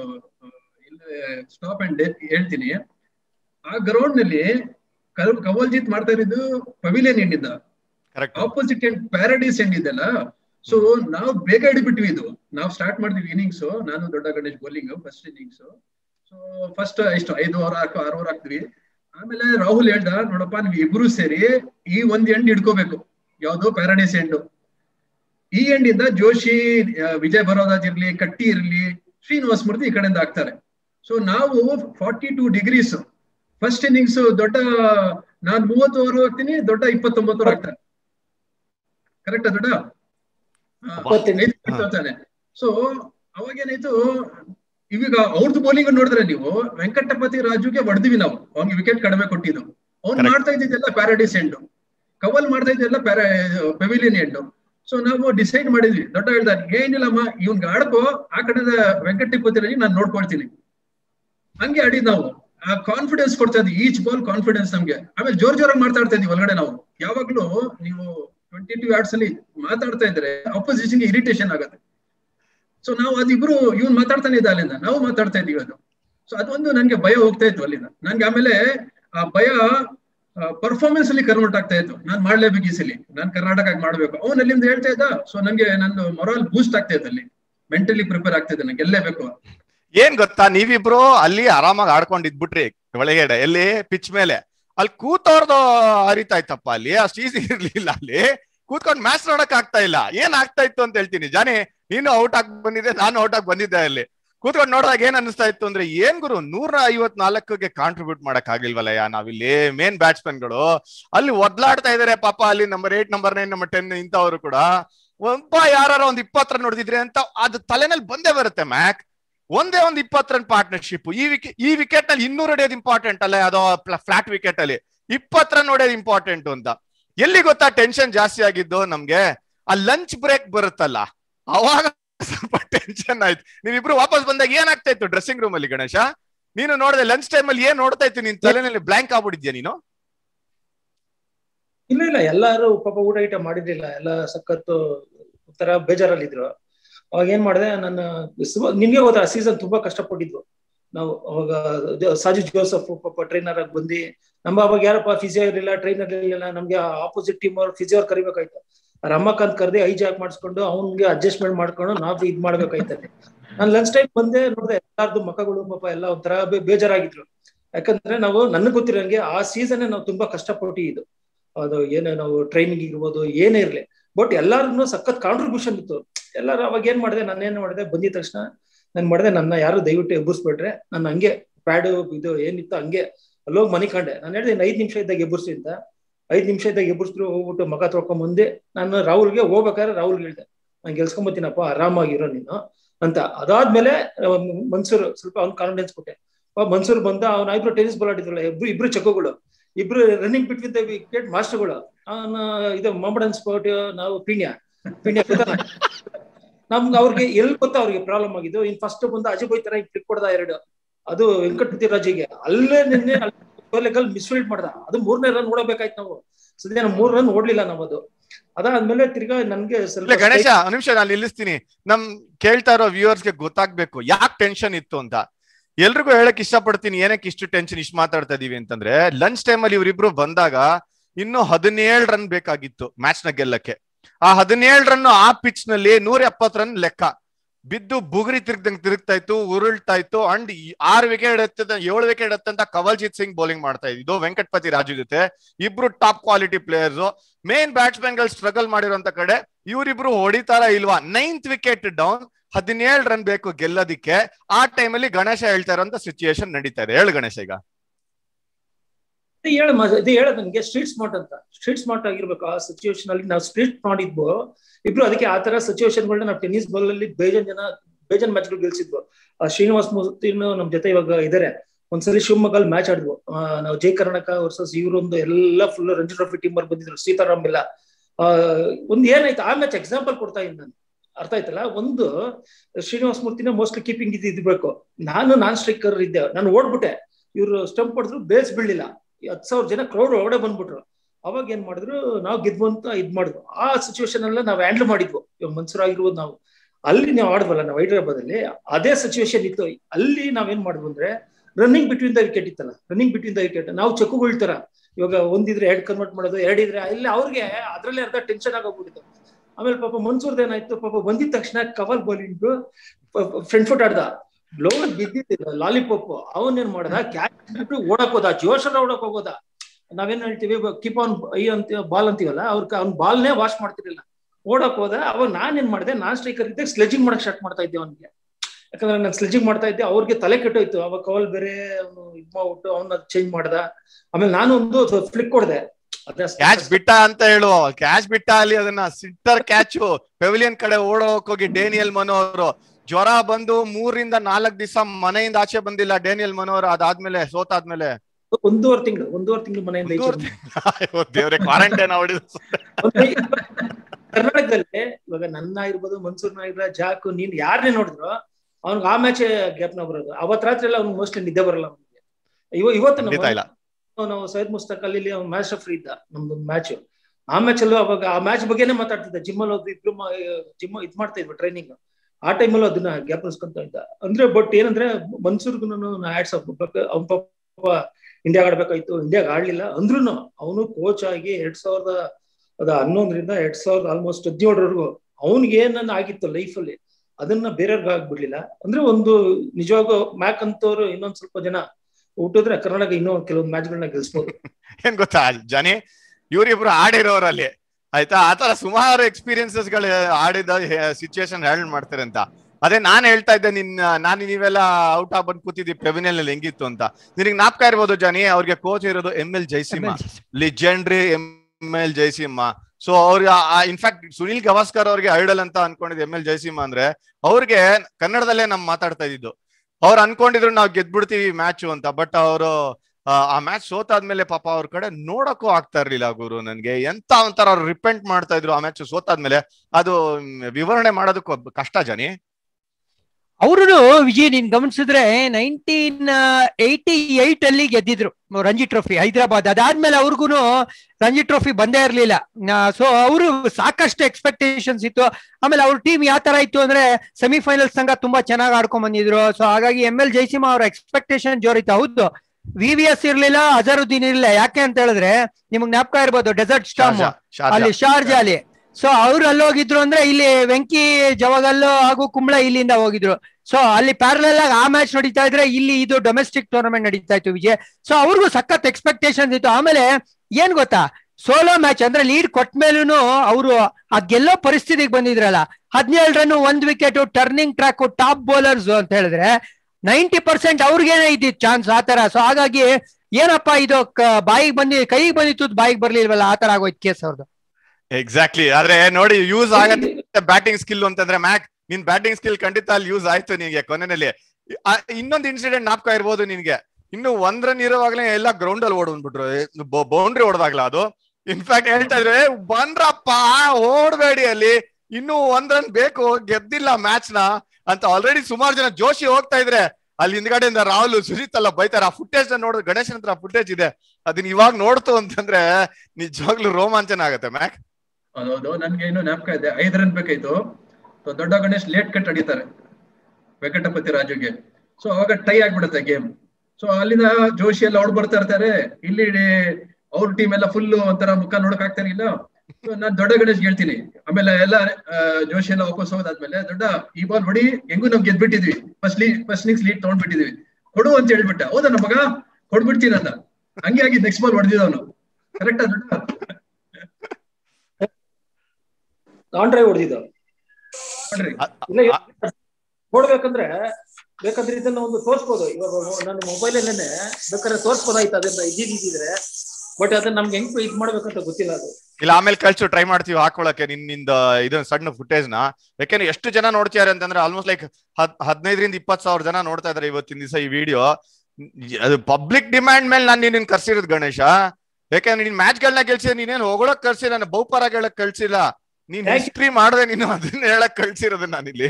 ಸ್ಟಾಪ್ ಅಂಡ್ ಹೇಳ್ತೀನಿ ಆ ಗ್ರೌಂಡ್ ನಲ್ಲಿ ಕವಲ್ಜಿತ್ ಮಾಡ್ತಾ ಇರೋದು ಪವಿಲಿಯನ್ ಎಂಡಿಂದ correct opposite end paradise end ಇದೆಲ್ಲ ಸೊ ನಾವು ಬೇಗ ಹಿಡಿಬಿಟ್ವಿ ಇದು ನಾವು ಸ್ಟಾರ್ಟ್ ಮಾಡಿದ್ವಿ ಇನ್ನಿಂಗ್ಸ್ ನಾನು ದೊಡ್ಡ Ganesh bowling first innings so first ಎಷ್ಟು ಐದು ಓವರ್ ಹಾಕೋ ಆರು ಓವರ್ ಹಾಕ್ತಿವಿ ಆಮೇಲೆ ರಾಹುಲ್ ಹೇಳ್ದ ನೋಡಪ್ಪ ನೀವು ಇಬ್ರು ಸೇರಿ ಈ ಒಂದ್ ಎಂಡ್ ಹಿಡ್ಕೋಬೇಕು ಯಾವ್ದು ಪ್ಯಾರಡೈಸ್ ಎಂಡ್ ಈ ಎಂಡ್ ಇಂದ ಜೋಶಿ ಆ, ವಿಜಯ್ ಬರೋದಾಜ್ ಇರ್ಲಿ ಕಟ್ಟಿ ಇರ್ಲಿ ಶ್ರೀನಿವಾಸ್ ಮೂರ್ತಿ ಈ ಕಡೆಯಿಂದ ಆಗ್ತಾರೆ ಸೊ ನಾವು forty two degrees first innings ದೊಡ್ಡ ನಾನ್ ಮೂವತ್ತು ಓವರ್ ಹೋಗ್ತೀನಿ ದೊಡ್ಡ ಇಪ್ಪತ್ತೊಂಬತ್ತು ಓವರ್ ಆಗ್ತಾರೆ ಕರೆಕ್ಟಾ ದೊಡ್ಡ ಇಪ್ಪತ್ತೆಂಟು. ಸೊ ಅವಾಗ ಏನಾಯ್ತು ಇವಾಗ ಅವ್ರದ್ದು ಬೌಲಿಂಗ್ ನೋಡಿದ್ರೆ ನೀವು ವೆಂಕಟಪತಿ ರಾಜುಗೆ ಹೊಡೆದಿವಿ ನಾವು ಅವ್ನಿಗೆ ವಿಕೆಟ್ ಕಡಿಮೆ ಕೊಟ್ಟಿದ್ದು ಅವ್ನು Correct. ಮಾಡ್ತಾ ಇದ್ದಿದ್ದೆಲ್ಲ ಪ್ಯಾರಡೈಸ್ ಎಂಡ್ ಕವಲ್ ಮಾಡ್ತಾ ಇದ್ದೆಲ್ಲ ಪ್ಯಾರ ಪೆವಿಲಿಯನ್ ಎಂಡ್ ಸೊ ನಾವು ಡಿಸೈಡ್ ಮಾಡಿದ್ವಿ ದೊಡ್ಡ ಹೇಳ್ದ ಏನಿಲ್ಲಮ್ಮ ಇವ್ನ್ಗೆ ಆಡ್ಕೋ ಆ ಕಡೆದ ವೆಂಕಟಪತಿ ರಾಜು ನಾನು ನೋಡ್ಕೊಳ್ತೀನಿ ಹಂಗೆ ಆಡಿದ್ ನಾವು ಆ ಕಾನ್ಫಿಡೆನ್ಸ್ ಕೊಡ್ತಾ ಇದ್ವಿ ಈಚ್ ಬಾಲ್ ಕಾನ್ಫಿಡೆನ್ಸ್ ನಮ್ಗೆ ಆಮೇಲೆ ಜೋರ್ ಜೋರಾಗಿ ಮಾತಾಡ್ತಾ ಇದ್ವಿ ಒಳಗಡೆ ನಾವು ಯಾವಾಗ್ಲೂ ನೀವು ಟ್ವೆಂಟಿ ಟೂ ಯಾರ್ಡ್ಸ್ ಅಲ್ಲಿ ಮಾತಾಡ್ತಾ ಇದ್ರೆ ಅಪೋಸಿಷನ್ ಇರಿಟೇಷನ್ ಆಗುತ್ತೆ ಸೊ ನಾವು ಅದಿಬ್ರು ಇವ್ನ್ ಮಾತಾಡ್ತಾನೆ ಇದ್ದ ಅಲ್ಲಿಂದ ನಾವು ಮಾತಾಡ್ತಾ ಇದೀವಿ ಅದು ಸೊ ಅದೊಂದು ನನ್ಗೆ ಭಯ ಹೋಗ್ತಾ ಇತ್ತು ಅಲ್ಲಿಂದ ನನ್ಗೆ ಆಮೇಲೆ ಆ ಭಯ ಪರ್ಫಾರ್ಮೆನ್ಸ್ ಅಲ್ಲಿ ಕನ್ವರ್ಟ್ ಆಗ್ತಾ ಇತ್ತು ನಾನ್ ಮಾಡ್ಲೇಬೇಕು ಈ ಸಲಿ ನಾನ್ ಕರ್ನಾಟಕ ಮಾಡ್ಬೇಕು ಅವ್ನು ಅಲ್ಲಿಂದ ಹೇಳ್ತಾ ಇದ್ದ ಸೊ ನಂಗೆ ನಂದು ಮೊರಲ್ ಬೂಸ್ಟ್ ಆಗ್ತಾ ಇತ್ತು ಅಲ್ಲಿ ಮೆಂಟಲಿ ಪ್ರಿಪೇರ್ ಆಗ್ತಾ ಇದ್ದೆ ನಂಗೆ ಗೆಲ್ಲೇಬೇಕು ಏನ್ ಗೊತ್ತಾ ನೀವಿಬ್ರು ಅಲ್ಲಿ ಆರಾಮಾಗಿ ಆಡ್ಕೊಂಡ್ ಇದ್ಬಿಟ್ರಿ ಒಳಗಡೆ ಎಲ್ಲಿ ಪಿಚ್ ಮೇಲೆ ಅಲ್ಲಿ ಕೂತವ್ರದ್ದು ಹರಿತಾಯ್ತಪ್ಪ ಅಲ್ಲಿ ಅಷ್ಟು ಈಸಿ ಇರ್ಲಿಲ್ಲ ಅಲ್ಲಿ ಕೂತ್ಕೊಂಡ್ ಮ್ಯಾಚ್ ನೋಡಕ್ ಆಗ್ತಾ ಇಲ್ಲ ಏನ್ ಆಗ್ತಾ ಇತ್ತು ಅಂತ ಹೇಳ್ತೀನಿ ಜಾನಿ ನೀನು ಔಟ್ ಆಗಿ ಬಂದಿದ್ದೆ ನಾನು ಔಟ್ ಆಗಿ ಬಂದಿದ್ದೆ ಅಲ್ಲಿ ಕೂತ್ಕೊಂಡು ನೋಡಿದಾಗ ಏನ್ ಅನಿಸ್ತಾ ಇತ್ತು ಅಂದ್ರೆ ಏನ್ ಗುರು ನೂರ ಐವತ್ ನಾಲ್ಕಕ್ಕೆ ಕಾಂಟ್ರಿಬ್ಯೂಟ್ ಮಾಡಕ್ ಆಗಿಲ್ವಲ್ಲಯ್ಯ ನಾವಿಲ್ಲಿ ಮೇನ್ ಬ್ಯಾಟ್ಸ್ಮನ್ಗಳು ಅಲ್ಲಿ ಒದ್ಲಾಡ್ತಾ ಇದಾರೆ ಪಾಪ ಅಲ್ಲಿ number eight number nine number ten ಇಂಥವ್ರು ಕೂಡ ಒಬ್ಬ ಯಾರು ಒಂದ್ ಇಪ್ಪತ್ತು ರನ್ ನೋಡಿದ್ರೆ ಅಂತ ಅದು ತಲೆನಲ್ಲಿ ಬಂದೇ ಬರುತ್ತೆ ಮ್ಯಾಕ್ ಒಂದೇ ಒಂದು ಇಪ್ಪತ್ತು ರನ್ ಪಾರ್ಟ್ನರ್ಶಿಪ್ ಈ ವಿಕೆಟ್ ಈ ವಿಕೆಟ್ ನಲ್ಲಿ ಇನ್ನೂರು ಹೊಡೆಯೋದು ಇಂಪಾರ್ಟೆಂಟ್ ಅಲ್ಲ ಅದೋ ಫ್ಲಾಟ್ ವಿಕೆಟ್ ಅಲ್ಲಿ ಇಪ್ಪತ್ತು ರನ್ ಹೊಡೆಯೋದು ಇಂಪಾರ್ಟೆಂಟ್ ಅಂತ ಎಲ್ಲಿ ಗೊತ್ತಾ ಟೆನ್ಷನ್ ಜಾಸ್ತಿ ಆಗಿದ್ದು ನಮ್ಗೆ ಆ ಲಂಚ್ ಬ್ರೇಕ್ ಬರುತ್ತಲ್ಲ ಅವಾಗ ಸ್ವಲ್ಪ ಟೆನ್ಷನ್ ಆಯ್ತು ನೀವಿಬ್ರು ವಾಪಸ್ ಬಂದಾಗ ಏನಾಗ್ತಾ ಇತ್ತು ಡ್ರೆಸ್ಸಿಂಗ್ ರೂಮ್ ಅಲ್ಲಿ ಗಣೇಶ ನೀನು ನೋಡಿದೆ ಲಂಚ್ ಟೈಮ್ ಅಲ್ಲಿ ಏನ್ ನೋಡ್ತಾ ಇತ್ತು ನಿನ್ ತಲೆನಲ್ಲಿ ಬ್ಲಾಂಕ್ ಆಗ್ಬಿಟ್ಟಿದ್ಯಾ ನೀನು ಇಲ್ಲ ಇಲ್ಲ ಎಲ್ಲಾರು ಪಾಪ ಊಟ ಗೀಟ ಮಾಡಿರ್ಲಿಲ್ಲ ಎಲ್ಲ ಸಖತ್ತು ಒಂಥರ ಬೇಜಾರಲ್ಲಿದ್ರು ಅವಾಗ ಏನ್ ಮಾಡಿದೆ ನನ್ನ ಸುಮ- ನಿಮ್ಗೆ ಗೊತ್ತಾ ಸೀಸನ್ ತುಂಬಾ ಕಷ್ಟಪಟ್ಟಿದ್ವು ನಾವು ಅವಾಗ ಇದು ಸಾಜು ಜೋಸಫ್ ಪಾಪ ಟ್ರೈನರ್ ಆಗಿ ಬಂದು ನಮ್ಮ ಅವಾಗ ಯಾರಪ್ಪ ಫಿಸಿಯೋ ಇರಲಿಲ್ಲ ಟ್ರೈನರ್ ಇರಲಿಲ್ಲ ನಮ್ಗೆ ಆಪೋಸಿಟ್ ಟೀಮ್ ಅವ್ರು ಫಿಸಿಯೋ ಅವ್ರು ಕರಿಬೇಕಾಯ್ತು ರಮಕಾಂತ್ ಕರ್ದಿ ಐ ಜಾಕ್ ಮಾಡಿಸ್ಕೊಂಡು ಅವ್ನಿಗೆ ಅಡ್ಜಸ್ಟ್ಮೆಂಟ್ ಮಾಡ್ಕೊಂಡು ನಾವು ಇದ್ ಮಾಡ್ಬೇಕಾಯ್ತದೆ ನಾನು ಲಂಚ್ ಟೈಮ್ ಬಂದೆ ನೋಡಿದೆ ಎಲ್ಲಾರ್ದು ಮಕ್ಕಗಳು ಪಾಪ ಎಲ್ಲ ಒಂಥರ ಬೇ- ಬೇಜಾರಾಗಿದ್ರು ಯಾಕಂದ್ರೆ ನಾವು ನನಗೆ ಗೊತ್ತಿರೋಂಗೆ ಆ ಸೀಸನ್ ನಾವು ತುಂಬಾ ಕಷ್ಟಪಟ್ಟಿದ್ದು ಅದು ಏನೇ ನಾವು ಟ್ರೈನಿಂಗ್ ಇರ್ಬೋದು ಏನೇ ಇರ್ಲಿ ಬಟ್ ಎಲ್ಲಾರು ಸಖತ್ ಕಾಂಟ್ರಿಬ್ಯೂಷನ್ ಇತ್ತು ಎಲ್ಲಾರು ಅವಾಗ ಏನ್ ಮಾಡಿದೆ ನಾನು ಏನ್ ಮಾಡಿದೆ ಬಂದಿದ ತಕ್ಷಣ ನಾನು ಮಾಡಿದೆ ನನ್ನ ಯಾರು ದಯವಿಟ್ಟು ಎಬ್ಬರಿಸ್ಬಿಟ್ರೆ ನಾನು ಹಂಗೆ ಪ್ಯಾಡ್ ಇದು ಏನಿತ್ತು ಹಂಗೆ ಅಲ್ಲೋಗಿ ಮನಿ ಕಂಡೆ ನಾನು ಹೇಳಿದೆ ಇನ್ನು ಐದ್ ನಿಮಿಷ ಇದ್ದಾಗ ಎಬ್ಬರಿಸಿ ಅಂತ ಐದ್ ನಿಮಿಷ ಇದ್ದಾಗ ಎಬ್ಬರಿಸಿದ್ರು ಹೋಗ್ಬಿಟ್ಟು ಮಗ ತೊಳ್ಕೊಂಡ್ ಮುಂದೆ ನಾನು ರಾಹುಲ್ಗೆ ಹೋಗ್ಬೇಕಾದ್ರೆ ರಾಹುಲ್ಗೆ ಹೇಳ್ದೆ ನಾನು ಗೆಲ್ಸ್ಕೊಂಬತ್ತೀನಪ್ಪ ಆರಾಮಾಗಿರೋ ನೀನು ಅಂತ ಅದಾದ್ಮೇಲೆ ಅಹ್, ಮನ್ಸೂರು ಸ್ವಲ್ಪ ಅವ್ನ್ ಕಾನ್ಫಿಡೆನ್ಸ್ ಕೊಟ್ಟೆ ಮನ್ಸೂರ್ ಬಂದ ಅವ್ನ ಇಬ್ರು ಟೆನಿಸ್ ಬಾಲ್ ಆಡಿದ್ರಲ್ಲ ಇಬ್ರು ಇಬ್ರು ಚಕ್ಕುಗಳು ಇಬ್ರು ರನ್ನಿಂಗ್ ಬಿಟ್ವೀನ್ ದ ವಿಕೆಟ್ ಮಾಸ್ಟರ್ಗಳು ಅವನ ಇದು ಮೊಹಮ್ಮದನ್ ಸ್ಪೋರ್ಟ್ ನಾವು ಪೀಣ್ಯ ಪೀಣ್ಯ ನಮ್ಗೆ ಅವ್ರಿಗೆ ಎಲ್ಲಿ ಗೊತ್ತಾ ಅವ್ರಿಗೆ ಪ್ರಾಬ್ಲಮ್ ಆಗಿದ್ದು ಇನ್ ಫಸ್ಟ್ ಬಂದು ಅಜಯ್ ತರ ಕ್ಲಿಕ್ ಕೊಡ್ದ ಎರಡು ಅದು ವೆಂಕಟ ರಾಜಿಗೆ ಅಲ್ಲೇ ನಿನ್ನೆ ಲೆಕ್ಕಲ್ ಮಿಸ್ಫೀಲ್ಡ್ ಮಾಡ್ದ ಅದು ಮೂರನೇ ರನ್ ನೋಡಬೇಕಾಯ್ತು ನಾವು ಸದ್ಯ ನಾವು ಮೂರ್ ರನ್ ಓಡ್ಲಿಲ್ಲ ನಾವು ಅದು ಅದಾದ್ಮೇಲೆ ತಿರ್ಗಾ ನನ್ಗೆ ಇಲ್ಲ ಸ್ವಲ್ಪ ಗಣೇಶ ಒಂದ್ ನಿಮಿಷ ನಾನು ನಿಲ್ಲಿಸ್ತೀನಿ ನಮ್ ಕೇಳ್ತಾ ಇರೋ ವ್ಯೂವರ್ಸ್ ಗೆ ಗೊತ್ತಾಗ್ಬೇಕು ಯಾಕೆ ಟೆನ್ಷನ್ ಇತ್ತು ಅಂತ ಎಲ್ರಿಗೂ ಹೇಳಕ್ ಇಷ್ಟಪಡ್ತೀನಿ ಏನಕ್ಕೆ ಇಷ್ಟು ಟೆನ್ಷನ್ ಇಷ್ಟು ಮಾತಾಡ್ತಾ ಇದೀವಿ ಅಂತಂದ್ರೆ ಲಂಚ್ ಟೈಮ್ ಅಲ್ಲಿ ಇವ್ರಿಬ್ರು ಬಂದಾಗ ಇನ್ನು ಹದಿನೇಳು ರನ್ ಬೇಕಾಗಿತ್ತು ಮ್ಯಾಚ್ ನ ಗೆಲ್ಲಕ್ಕೆ ಆ ಹದಿನೇಳು ರನ್ ಆ ಪಿಚ್ ನಲ್ಲಿ ನೂರ ಎಪ್ಪತ್ ರನ್ ಲೆಕ್ಕ ಬಿದ್ದು ಬುಗುರಿ ತಿರ್ಗ್ದಂಗ್ ತಿರುಗ್ತಾ ಇತ್ತು ಉರುಳ್ತಾ ಇತ್ತು ಅಂಡ್ ಆರು ವಿಕೆಟ್ ಎತ್ತದ ಏಳು ವಿಕೆಟ್ ಎತ್ತಂತ ಕವಲ್ಜಿತ್ ಸಿಂಗ್ ಬೌಲಿಂಗ್ ಮಾಡ್ತಾ ಇದ್ದು ವೆಂಕಟಪತಿ ರಾಜು ಜೊತೆ ಇಬ್ರು top quality players main batsman ಗಳು ಸ್ಟ್ರಗಲ್ ಮಾಡಿರೋಂತ ಕಡೆ ಇವರಿಬ್ರು ಹೊಡಿತಾರ ಇಲ್ವಾ ನೈನ್ತ್ ವಿಕೆಟ್ ಡೌನ್ ಹದಿನೇಳು ರನ್ ಬೇಕು ಗೆಲ್ಲೋದಿಕ್ಕೆ ಆ ಟೈಮಲ್ಲಿ ಗಣೇಶ ಹೇಳ್ತಾ ಇರೋಂತ ಸಿಚುಯೇಷನ್ ನಡೀತಾ ಇದೆ ಹೇಳು ಗಣೇಶ ಈಗ ಇದು ಹೇಳ ಇದು ಹೇಳ ನನ್ಗೆ ಸ್ಟ್ರೀಟ್ ಸ್ಮಾರ್ಟ್ ಅಂತ ಸ್ಟ್ರೀಟ್ ಸ್ಮಾರ್ಟ್ ಆಗಿರ್ಬೇಕು ಆ ಸಿಚುವೇಶನ್ ಅಲ್ಲಿ ನಾವು ಸ್ಟ್ರೀಟ್ ಮಾಡಿದ್ವು ಇಬ್ರು ಅದಕ್ಕೆ ಆ ತರ ಸಿಚುವೇಶನ್ ಗಳನ್ನ ನಾವು ಟೆನ್ನಿಸ್ ಬಾಲ್ ಅಲ್ಲಿ ಬೇಜನ್ ಜನ ಬೇಜನ್ ಮ್ಯಾಚ್ ಗಳು ಗೆಲ್ಸಿದ್ವು ಆ ಶ್ರೀನಿವಾಸ್ ಮೂರ್ತಿನು ನಮ್ ಜೊತೆ ಇವಾಗ ಇದಾರೆ ಒಂದ್ಸಲಿ ಶಿವಮೊಗ್ಗಲ್ಲಿ ಮ್ಯಾಚ್ ಆಡಿದ್ವು ಆ, ನಾವು ಜೈ ಕರ್ನಾಟಕ ವರ್ಸಸ್ ಇವರೊಂದು ಎಲ್ಲ ಫುಲ್ ರಂಜಿ ಟ್ರೋಫಿ ಟೀಮ್ ಅವ್ರು ಬಂದಿದ್ರು ಸೀತಾರಾಮ್ ಎಲ್ಲ ಆ ಒಂದ್ ಏನಾಯ್ತು ಆ ಮ್ಯಾಚ್ ಎಕ್ಸಾಂಪಲ್ ಕೊಡ್ತಾ ಇದ್ದೀನಿ ನಾನು ಅರ್ಥ ಆಯ್ತಲ್ಲ ಒಂದು ಶ್ರೀನಿವಾಸ್ ಮೂರ್ತಿನ ಮೋಸ್ಟ್ಲಿ ಕೀಪಿಂಗ್ ಇದ್ದಿರ್ಬೇಕು ನಾನು ನಾನ್ ಸ್ಟ್ರೈಕರ್ ಇದ್ದೆ ನಾನು ಓಡ್ಬಿಟ್ಟೆ ಇವ್ರು ಸ್ಟಂಪ್ ಹೊಡೆದ್ರು ಬೇಸ್ ಬೀಳಿಲ್ಲ ಹತ್ತು ಸಾವಿರ ಜನ ಕ್ರೌಡ್ ಒಳಗಡೆ ಬಂದ್ಬಿಟ್ರು ಅವಾಗ ಏನ್ ಮಾಡಿದ್ರು ನಾವು ಗೆದ್ವು ಅಂತ ಇದ್ ಮಾಡಿದ್ವು ಆ ಸಿಚುವೇಶನ್ ಎಲ್ಲ ನಾವು ಹ್ಯಾಂಡಲ್ ಮಾಡಿದ್ವು ಇವಾಗ ಮನ್ಸೂರ್ ಆಗಿರ್ಬೋದು ನಾವು ಅಲ್ಲಿ ನಾವು ಆಡ್ವಲ್ಲ ನಾವು ಹೈದರಾಬಾದ್ ಅಲ್ಲಿ ಅದೇ ಸಿಚುವೇಶನ್ ಇತ್ತು ಅಲ್ಲಿ ನಾವೇನ್ ಮಾಡಿದ್ವು ಅಂದ್ರೆ ರನ್ನಿಂಗ್ ಬಿಟ್ವೀನ್ ದ ವಿಕೆಟ್ ಇತ್ತಲ್ಲ ರನ್ನಿಂಗ್ ಬಿಟ್ವೀನ್ ದ ವಿಕೆಟ್ ನಾವು ಚೆಕ್ಕುಗಳ ತರ ಇವಾಗ ಒಂದಿದ್ರೆ ಎರಡ್ ಕನ್ವರ್ಟ್ ಮಾಡೋದು ಎರಡಿದ್ರೆ ಇಲ್ಲಿ ಅವ್ರಿಗೆ ಅದ್ರಲ್ಲೇ ಅರ್ಧ ಟೆನ್ಷನ್ ಆಗೋಗ್ಬಿಟ್ಟಿತ್ತು ಆಮೇಲೆ ಪಾಪ ಮನ್ಸೂರ್ದ ಏನಾಯ್ತು ಪಾಪ ಬಂದಿದ ತಕ್ಷಣ ಕವಲ್ ಬೌಲಿಂಗ್ ಫ್ರಂಟ್ ಫುಟ್ ಆಡ್ದ ಲೋನ್ ಬಿದ್ದಿದ್ದ ಲಾಲಿಪಾಪ್ ಅವನ್ ಏನ್ ಮಾಡ್ದ ಕ್ಯಾಚ್ ಬಿಟ್ಟು ಓಡಕ್ ಹೋದ ಜೋಶರ ಓಡಕ್ ಹೋಗೋದ ನಾವೇನ್ ಹೇಳ್ತೀವಿ ಕೀಪ್ ಆನ್ ಐ ಅಂತ ಬಾಲ್ ಅಂತೀವಲ್ಲ ಅವ್ರ ಅವ್ನ ಬಾಲ್ನೇ ವಾಶ್ ಮಾಡ್ತಿರ್ಲಿಲ್ಲ ಓಡಕ್ ಹೋದ ಅವಾಗ ನಾನ್ ಏನ್ ಮಾಡಿದೆ ನಾನ್ ಸ್ಟ್ರೈಕರ್ ಇದ್ದೆ ಸ್ಲೆಜಿಂಗ್ ಮಾಡಕ್ ಸ್ಟಾರ್ಟ್ ಮಾಡ್ತಾ ಇದ್ದೆ ಅವನಿಗೆ ಯಾಕಂದ್ರೆ ನಾನು ಸ್ಲೆಜಿಂಗ್ ಮಾಡ್ತಾ ಇದ್ದೆ ಅವ್ರಿಗೆ ತಲೆ ಕೆಟ್ಟೋಯ್ತು ಅವಾಗ ಕವಲ್ ಬೇರೆ ಅವನು ಇದ್ ಮಾಡ್ಬಿಟ್ಟು ಅವನ್ನ ಚೇಂಜ್ ಮಾಡ್ದ ಆಮೇಲೆ ನಾನು ಒಂದು ಫ್ಲಿಕ್ ಕೊಡ್ದೆ ಅದೇ ಕ್ಯಾಚ್ ಬಿಟ್ಟ ಅಂತ ಹೇಳು ಕ್ಯಾಚ್ ಬಿಟ್ಟ ಅಲ್ಲಿ ಅದನ್ನ ಸಿಟ್ಟರ್ ಕ್ಯಾಚು ಪೆವಿಲಿಯನ್ ಕಡೆ ಓಡೋಕ್ ಹೋಗಿ ಡೇನಿಯಲ್ ಮನೋಹರ್ ಜ್ವರ ಬಂದು ಮೂರಿಂದ ನಾಲ್ಕ್ ದಿವಸ ಮನೆಯಿಂದ ಆಚೆ ಬಂದಿಲ್ಲ ಡೇನಿಯಲ್ ಮನೋಹರ್ ಅದಾದ್ಮೇಲೆ ಸೋತಾದ್ಮೇಲೆ ಒಂದೂವರೆ ತಿಂಗಳು ಒಂದೂವರೆ ತಿಂಗಳು ಮನೆಯಿಂದ ಈಚೆ ಬಂದೆ. ಅಯ್ಯೋ ದೇವ್ರೆ ಕ್ವಾರಂಟೈನ್ ಹೊಡಿದು ಒಂದು ಕರ್ನಾಟಕದಲ್ಲಿ ಇವಾಗ ನನ್ನ ಇರ್ಬೋದು ಮನ್ಸೂರ್ನ ಇರ್ಬೋದು ಜಾಕು ನೀನ್ ಯಾರನ್ನೇ ನೋಡಿದ್ರು ಅವ್ನಿಗೆ ಆ ಮ್ಯಾಚ್ ಗ್ಯಾಪ್ನ ಬರೋದು ಅವತ್ ರಾತ್ರಿ ಎಲ್ಲ ಅವ್ನಿಗೆ ಮೋಸ್ಟ್ಲಿ ನಿದ್ದೆ ಬರಲ್ಲ ಅವ್ನಿಗೆ ಇವ ಇವತ್ತು ಖಂಡಿತ ಇಲ್ಲ ನಾವು ನಾವು ಸೈಯದ್ ಮುಸ್ತಕ್ ಅಲ್ಲಿ ಅವ್ನು ಮ್ಯಾಚ್ ಫ್ರೀ ಇದ್ದ ನಮ್ದೊಂದು ಮ್ಯಾಚ್ ಆ ಮ್ಯಾಚ್ ಅಲ್ಲೂ ಅವಾಗ ಆ ಮ್ಯಾಚ್ ಬಗ್ಗೆನೇ ಮಾತಾಡ್ತಿದ್ದ ಜಿಮ್ ಅಲ್ಲಿ ಹೋಗಿ ಇಬ್ರು ಜಿಮ್ ಇದ್ ಮಾಡ್ತಾ ಇದ್ವಿ ಟ್ರೈನಿಂಗ್ ಆ ಟೈಮಲ್ಲೂ ಅದನ್ನ ಜ್ಞಾಪನಿಸ್ಕೊಂತ ಇದ್ದ ಅಂದ್ರೆ ಬಟ್ ಏನಂದ್ರೆ ಮನ್ಸೂರ್ಗು ನಾ ಆಡ್ಸ್ ಅವ್ನ ಪಾಪ ಇಂಡಿಯಾಗ ಆಡ್ಬೇಕಾಯ್ತು ಇಂಡಿಯಾಗ ಆಡ್ಲಿಲ್ಲ ಅಂದ್ರೂ ಅವನು ಕೋಚ್ ಆಗಿ ಎರಡ್ ಸಾವಿರದ ಅದ ಹನ್ನೊಂದರಿಂದ ಎರಡ್ ಸಾವಿರದ ಆಲ್ಮೋಸ್ಟ್ ಹದಿನೇಳರವರೆಗೂ ಅವ್ನಿಗೆ ಏನನ್ನ ಆಗಿತ್ತು ಲೈಫ್ ಅಲ್ಲಿ ಅದನ್ನ ಬೇರೆಯವ್ರಿಗೆ ಆಗ್ಬಿಡ್ಲಿಲ್ಲ ಅಂದ್ರೆ ಒಂದು ನಿಜವಾಗೂ ಮ್ಯಾಕ್ ಅಂತವ್ರು ಇನ್ನೊಂದ್ ಸ್ವಲ್ಪ ಜನ ಹುಟ್ಟಿದ್ರೆ ಕರ್ನಾಟಕ ಇನ್ನೂ ಕೆಲವೊಂದು ಮ್ಯಾಚ್ ಗಳನ್ನ ಗೆಲ್ಸ್ಬೋದು ಏನ್ ಗೊತ್ತಾ ಜನಿ ಇವ್ರಿಬ್ರು ಆಡಿರೋರಲ್ಲಿ ಆಯ್ತಾ ಆತರ ಸುಮಾರು ಎಕ್ಸ್ಪೀರಿಯನ್ಸಸ್ ಗಳು ಆಡಿದ ಸಿಚುಯೇಷನ್ ಹ್ಯಾಂಡಲ್ ಮಾಡ್ತಾರೆ ಅಂತ ಅದೇ ನಾನ್ ಹೇಳ್ತಾ ಇದ್ದೆ ನಿನ್ ನಾನು ನೀವೆಲ್ಲ ಔಟ್ ಆಗಿ ಬಂದ್ ಕೂತಿದ್ದಿ ಪೆವಿನಿಯಲ್ ಅಲ್ಲಿ ಹೆಂಗಿತ್ತು ಅಂತ ನಿನಗೆ ನಾಪ್ಕ ಇರ್ಬೋದು ಜಾನಿ ಅವ್ರಿಗೆ ಕೋಚ್ ಇರೋದು M L Jaisimha legendary M L Jaisimha so ಅವ್ರಿಗೆ ಇನ್ಫ್ಯಾಕ್ಟ್ ಸುನಿಲ್ ಗವಾಸ್ಕರ್ ಅವ್ರಿಗೆ ಐಡಲ್ ಅಂತ ಅನ್ಕೊಂಡಿದ್ ಎಂ ಎಲ್ ಜೈಸಿಂಹ ಅಂದ್ರೆ ಅವ್ರಿಗೆ ಕನ್ನಡದಲ್ಲೇ ನಮ್ ಮಾತಾಡ್ತಾ ಇದ್ದಿದ್ದು ಅವ್ರು ಅನ್ಕೊಂಡಿದ್ರು ನಾವ್ ಗೆದ್ಬಿಡ್ತೀವಿ ಮ್ಯಾಚ್ ಅಂತ ಬಟ್ ಅವರು ಆ ಮ್ಯಾಚ್ ಸೋತಾದ್ಮೇಲೆ ಪಾಪ ಅವ್ರ ಕಡೆ ನೋಡಕ್ಕೂ ಆಗ್ತಾ ಇರ್ಲಿಲ್ಲ ಗುರು ನನ್ಗೆ ಎಂತ ಒಂಥರ ಅವ್ರು ರಿಪೆಂಟ್ ಮಾಡ್ತಾ ಇದ್ರು ಆ ಮ್ಯಾಚ್ ಸೋತಾದ್ಮೇಲೆ ಅದು ಮ್, ವಿವರಣೆ ಮಾಡೋದಕ್ಕೂ ಕಷ್ಟ ಜನಿ ಅವರು ವಿಜಯ್ ನೀನ್ ಗಮನಿಸಿದ್ರೆ ನೈನ್ಟೀನ್ ಏಯ್ಟಿ ಏಟ್ ಅಲ್ಲಿ ಗೆದ್ದಿದ್ರು ರಂಜಿ ಟ್ರೋಫಿ ಹೈದರಾಬಾದ್ ಅದಾದ್ಮೇಲೆ ಅವ್ರಿಗೂ ರಂಜಿ ಟ್ರೋಫಿ ಬಂದೇ ಇರ್ಲಿಲ್ಲ ಸೊ ಅವರು ಸಾಕಷ್ಟು ಎಕ್ಸ್ಪೆಕ್ಟೇಷನ್ಸ್ ಇತ್ತು ಆಮೇಲೆ ಅವ್ರ ಟೀಮ್ ಯಾವ ತರ ಇತ್ತು ಅಂದ್ರೆ ಸೆಮಿಫೈನಲ್ಸ್ ಸಂಘ ತುಂಬಾ ಚೆನ್ನಾಗಿ ಆಡ್ಕೊಂಡ್ ಬಂದಿದ್ರು ಸೊ ಹಾಗಾಗಿ ಎಂ ಎಲ್ ಜೈಸಿಂಹ ಅವ್ರ ಎಕ್ಸ್ಪೆಕ್ಟೇಷನ್ ಜೋರಿತ್ತು ಹೌದು ವಿ ವಿ ಎಸ್ ಇರ್ಲಿಲ್ಲ ಅಜರುದ್ದೀನ್ ಇರ್ಲಿಲ್ಲ ಯಾಕೆ ಅಂತ ಹೇಳಿದ್ರೆ ನಿಮ್ಗೆ ಜ್ಞಾಪಕ ಇರ್ಬೋದು ಡೆಸರ್ಟ್ ಸ್ಟಾಮ್ ಶಾರ್ಜಾ, ಶಾರ್ಜಾ. ಅಲ್ಲಿ ಶಾರ್ಜಾ ಅಲ್ಲಿ ಸೊ ಅವ್ರು ಅಲ್ಲಿ ಹೋಗಿದ್ರು ಅಂದ್ರೆ ಇಲ್ಲಿ ವೆಂಕಿ ಜವಗಲ್ಲು ಹಾಗೂ ಕುಂಬಳ ಇಲ್ಲಿಂದ ಹೋಗಿದ್ರು ಸೊ ಅಲ್ಲಿ ಪ್ಯಾರಲಲ್ ಆಗಿ ಆ ಮ್ಯಾಚ್ ನಡೀತಾ ಇದ್ರೆ ಇಲ್ಲಿ ಇದು ಡೊಮೆಸ್ಟಿಕ್ ಟೂರ್ನಮೆಂಟ್ ನಡೀತಾ ಇತ್ತು ವಿಜಯ್ ಸೊ ಅವ್ರಿಗೂ ಸಖತ್ ಎಕ್ಸ್ಪೆಕ್ಟೇಷನ್ ಇತ್ತು ಆಮೇಲೆ ಏನ್ ಗೊತ್ತಾ ಸೋಲೋ ಮ್ಯಾಚ್ ಅಂದ್ರೆ ಲೀಡ್ ಕೊಟ್ಟ ಮೇಲೂ ಅವರು ಆ ಗೆಲ್ಲೋ ಪರಿಸ್ಥಿತಿಗೆ ಬಂದಿದ್ರಲ್ಲ ಹದಿನೇಳು ರನ್ ಒಂದ್ wicket turning track top bowlers ಅಂತ ಹೇಳಿದ್ರೆ ನೈಂಟಿ ಪರ್ಸೆಂಟ್ ಅವ್ರಿಗೇನೆ ಇದ್ದಿದ್ ಚಾನ್ಸ್ ಆತರ ಸೊ ಹಾಗಾಗಿ ಏನಪ್ಪಾ ಇದು ಕ- ಬಾಯಿಗೆ ಬಂದಿ ಕೈಗೆ ಬಂದಿತ್ತು ಬಾಯಿಗೆ ಬರ್ಲಿಲ್ವಲ್ಲ ಆತರ ಆಗೋಯ್ತು ಕೇಸ್ ಅವ್ರದ್ದು ಎಕ್ಸಾಕ್ಟ್ಲಿ ಆದ್ರೆ ನೋಡಿ ಯೂಸ್ ಆಗತ್ತೆ ಬ್ಯಾಟಿಂಗ್ ಸ್ಕಿಲ್ ಅಂತಂದ್ರೆ ಮ್ಯಾಕ್ ನಿನ್ ಬ್ಯಾಟಿಂಗ್ ಸ್ಕಿಲ್ ಖಂಡಿತ ಅಲ್ಲಿ ಯೂಸ್ ಆಯ್ತು ನಿಮಗೆ ಕೊನೆಯಲ್ಲಿ ಆ, ಇನ್ನೊಂದು ಇನ್ಸಿಡೆಂಟ್ ನಾಪ್ಕ ಇರ್ಬೋದು ನಿನ್ಗೆ ಇನ್ನು ಒಂದ್ ರನ್ ಇರೋವಾಗ್ಲೇ ಎಲ್ಲ ಗ್ರೌಂಡ್ ಅಲ್ಲಿ ಓಡ್ಬಿಟ್ರು ಬೌಂಡ್ರಿ ಹೊಡೆದಾಗ್ಲ ಅದು ಇನ್ಫ್ಯಾಕ್ಟ್ ಹೇಳ್ತಾ ಇದ್ರೆ ಬಂದ್ರಪ್ಪ ಓಡ್ಬೇಡಿ ಅಲ್ಲಿ ಇನ್ನು ಒಂದ್ ರನ್ ಬೇಕು ಗೆದ್ದಿಲ್ಲ ಮ್ಯಾಚ್ ನ ಅಂತ ಆಲ್ರೆಡಿ ಸುಮಾರು ಜನ ಜೋಶಿ ಹೋಗ್ತಾ ಇದ್ರೆ ಅಲ್ಲಿ ಹಿಂದ್ಗಡೆಯಿಂದ ರಾಹುಲ್ ಸುಜಿತ್ ಎಲ್ಲ ಬೈತಾರೆ ಆ ಫುಟೇಜ್ ನ ನೋಡಿದ್ರೆ ಗಣೇಶನ್ ಹತ್ರ ಫುಟೇಜ್ ಇದೆ ಅದನ್ನ ಇವಾಗ ನೋಡ್ತು ಅಂತಂದ್ರೆ ನಿಜವಾಗ್ಲೂ ರೋಮಾಂಚನ ಆಗತ್ತೆ ಮ್ಯಾಕ್ ಹೌದು ನನ್ಗೆ ಇನ್ನು ಜ್ಞಾಪಕ ಇದೆ ಐದ್ ರನ್ ಬೇಕಾಯ್ತು So ದೊಡ್ಡ ಗಣೇಶ್ ಲೇಟ್ ಕಟ್ ಹೊಡಿತಾರೆ ವೆಂಕಟಪತಿ ರಾಜುಗೆ ಸೊ ಅವಾಗ ಟೈ ಆಗ್ಬಿಡುತ್ತೆ ಗೇಮ್ ಸೊ ಅಲ್ಲಿಂದ ಜೋಶಿ ಎಲ್ಲ ಹೊಡ್ ಬರ್ತಾ ಇರ್ತಾರೆ ಇಲ್ಲಿ ಅವ್ರ ಟೀಮ್ ಎಲ್ಲ ಫುಲ್ ಒಂಥರ ಮುಖ ನೋಡಕ್ ಆಗ್ತಾ ಇಲ್ಲ ಸೊ ನಾನ್ ದೊಡ್ಡ ಗಣೇಶ್ ಹೇಳ್ತೀನಿ ಆಮೇಲೆ ಎಲ್ಲ ಆ, ಜೋಶಿ ಎಲ್ಲ ವಾಪಸ್ ಹೋಗೋದಾದ್ಮೇಲೆ ದೊಡ್ಡ ಈ ಬಾಲ್ ಹೊಡಿ ಹೆಂಗೂ ನಾವ್ ಗೆದ್ಬಿಟ್ಟಿದ್ವಿ ಫಸ್ಟ್ ಲೀ ಫಸ್ಟ್ ಇನ್ನಿಂಗ್ಸ್ ಲೀಡ್ ತಗೊಂಡ್ಬಿಟ್ಟಿದ್ವಿ ಕೊಡು ಅಂತ ಹೇಳ್ಬಿಟ್ಟ ಹೌದಾ ನಮ್ಮ ಮಗ ಕೊಡ್ಬಿಡ್ತೀನಿ ಅಂತ ಹಂಗೆ ಆಗಿ ನೆಕ್ಸ್ಟ್ ಬಾಲ್ ಹೊಡೆದಿದ್ದವನು ಕರೆಕ್ಟಾ ದೊಡ್ಡ ಆನ್ ಡ್ರೈವ್ ಹೊಡೆದಿದ್ದು ನೋಡ್ರಿ ಇಲ್ಲ ಇವಾಗ ನೋಡ್ಬೇಕಂದ್ರೆ ಬೇಕಾದ್ರೆ ಇದನ್ನ ಒಂದು ತೋರ್ಸ್ಬೋದು ಇವಾಗ ನನ್ನ ಮೊಬೈಲ್ ಅಲ್ಲೇನೆ ಬೇಕಾದ್ರೆ ತೋರ್ಸ್ಬೋದಾಯ್ತು ಅದನ್ನ ಇದ್ದಿದ್ರೆ ಬಟ್ ಅದನ್ನ ನಮ್ಗೆ ಹೆಂಗ್ ಇದ್ ಮಾಡ್ಬೇಕಂತ ಗೊತ್ತಿಲ್ಲ ಅದು ಇಲ್ಲ ಆಮೇಲೆ ಕಳ್ಸು ಟ್ರೈ ಮಾಡ್ತೀವಿ ಹಾಕೊಳಕ್ಕೆ ನಿನ್ ನಿಂದ ಇದನ್ನ ಸಣ್ಣ ಫುಟೇಜ್ ನ ಯಾಕೆಂದ್ರೆ ಎಷ್ಟು ಜನ ನೋಡ್ತಿದ್ದಾರೆ ಅಂತಂದ್ರೆ ಆಲ್ಮೋಸ್ಟ್ ಲೈಕ್ ಹದಿನೈದರಿಂದ ಇಪ್ಪತ್ ಸಾವಿರ ಜನ ನೋಡ್ತಾ ಇದಾರೆ ಇವತ್ತಿನ ದಿವಸ ಈ ವಿಡಿಯೋ ಅದು ಪಬ್ಲಿಕ್ ಡಿಮ್ಯಾಂಡ್ ಮೇಲೆ ನಾನು ನಿನ್ನ ಕರ್ಸಿರೋದು ಗಣೇಶ ಯಾಕಂದ್ರೆ ನೀನ್ ಮ್ಯಾಚ್ ಗಳನ್ನ ಗೆಲ್ಸಿದ ನೀನೇನು ಹೊಗಳಕ್ ಕಳ್ಸಿಲ್ಲ ನಾನು ಬಹುಪರ ಹೇಳಕ್ ಕಳ್ಸಿಲ್ಲ ನೀನ್ Thank you. ಹಿಸ್ಟ್ರಿ ಮಾಡದೆ ನೀನು ಅದನ್ನ ಹೇಳಕ್ ಕಳ್ಸಿರೋದು ನಾನಿಲ್ಲಿ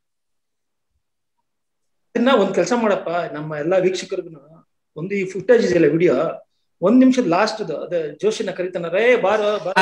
ಇದನ್ನ ಒಂದ್ ಕೆಲಸ ಮಾಡಪ್ಪ ನಮ್ಮ ಎಲ್ಲಾ ವೀಕ್ಷಕರಿಗೂ ಒಂದು ಈ ಫುಟೇಜ್ ಇದೆಯಲ್ಲ ವಿಡಿಯೋ ಒಂದ್ ನಿಮಿಷದ ಲಾಸ್ಟ್ ಅದೇ ಜೋಶಿನ ಕರಿತಾನ ರೇ ಬಾರ ಬಾರ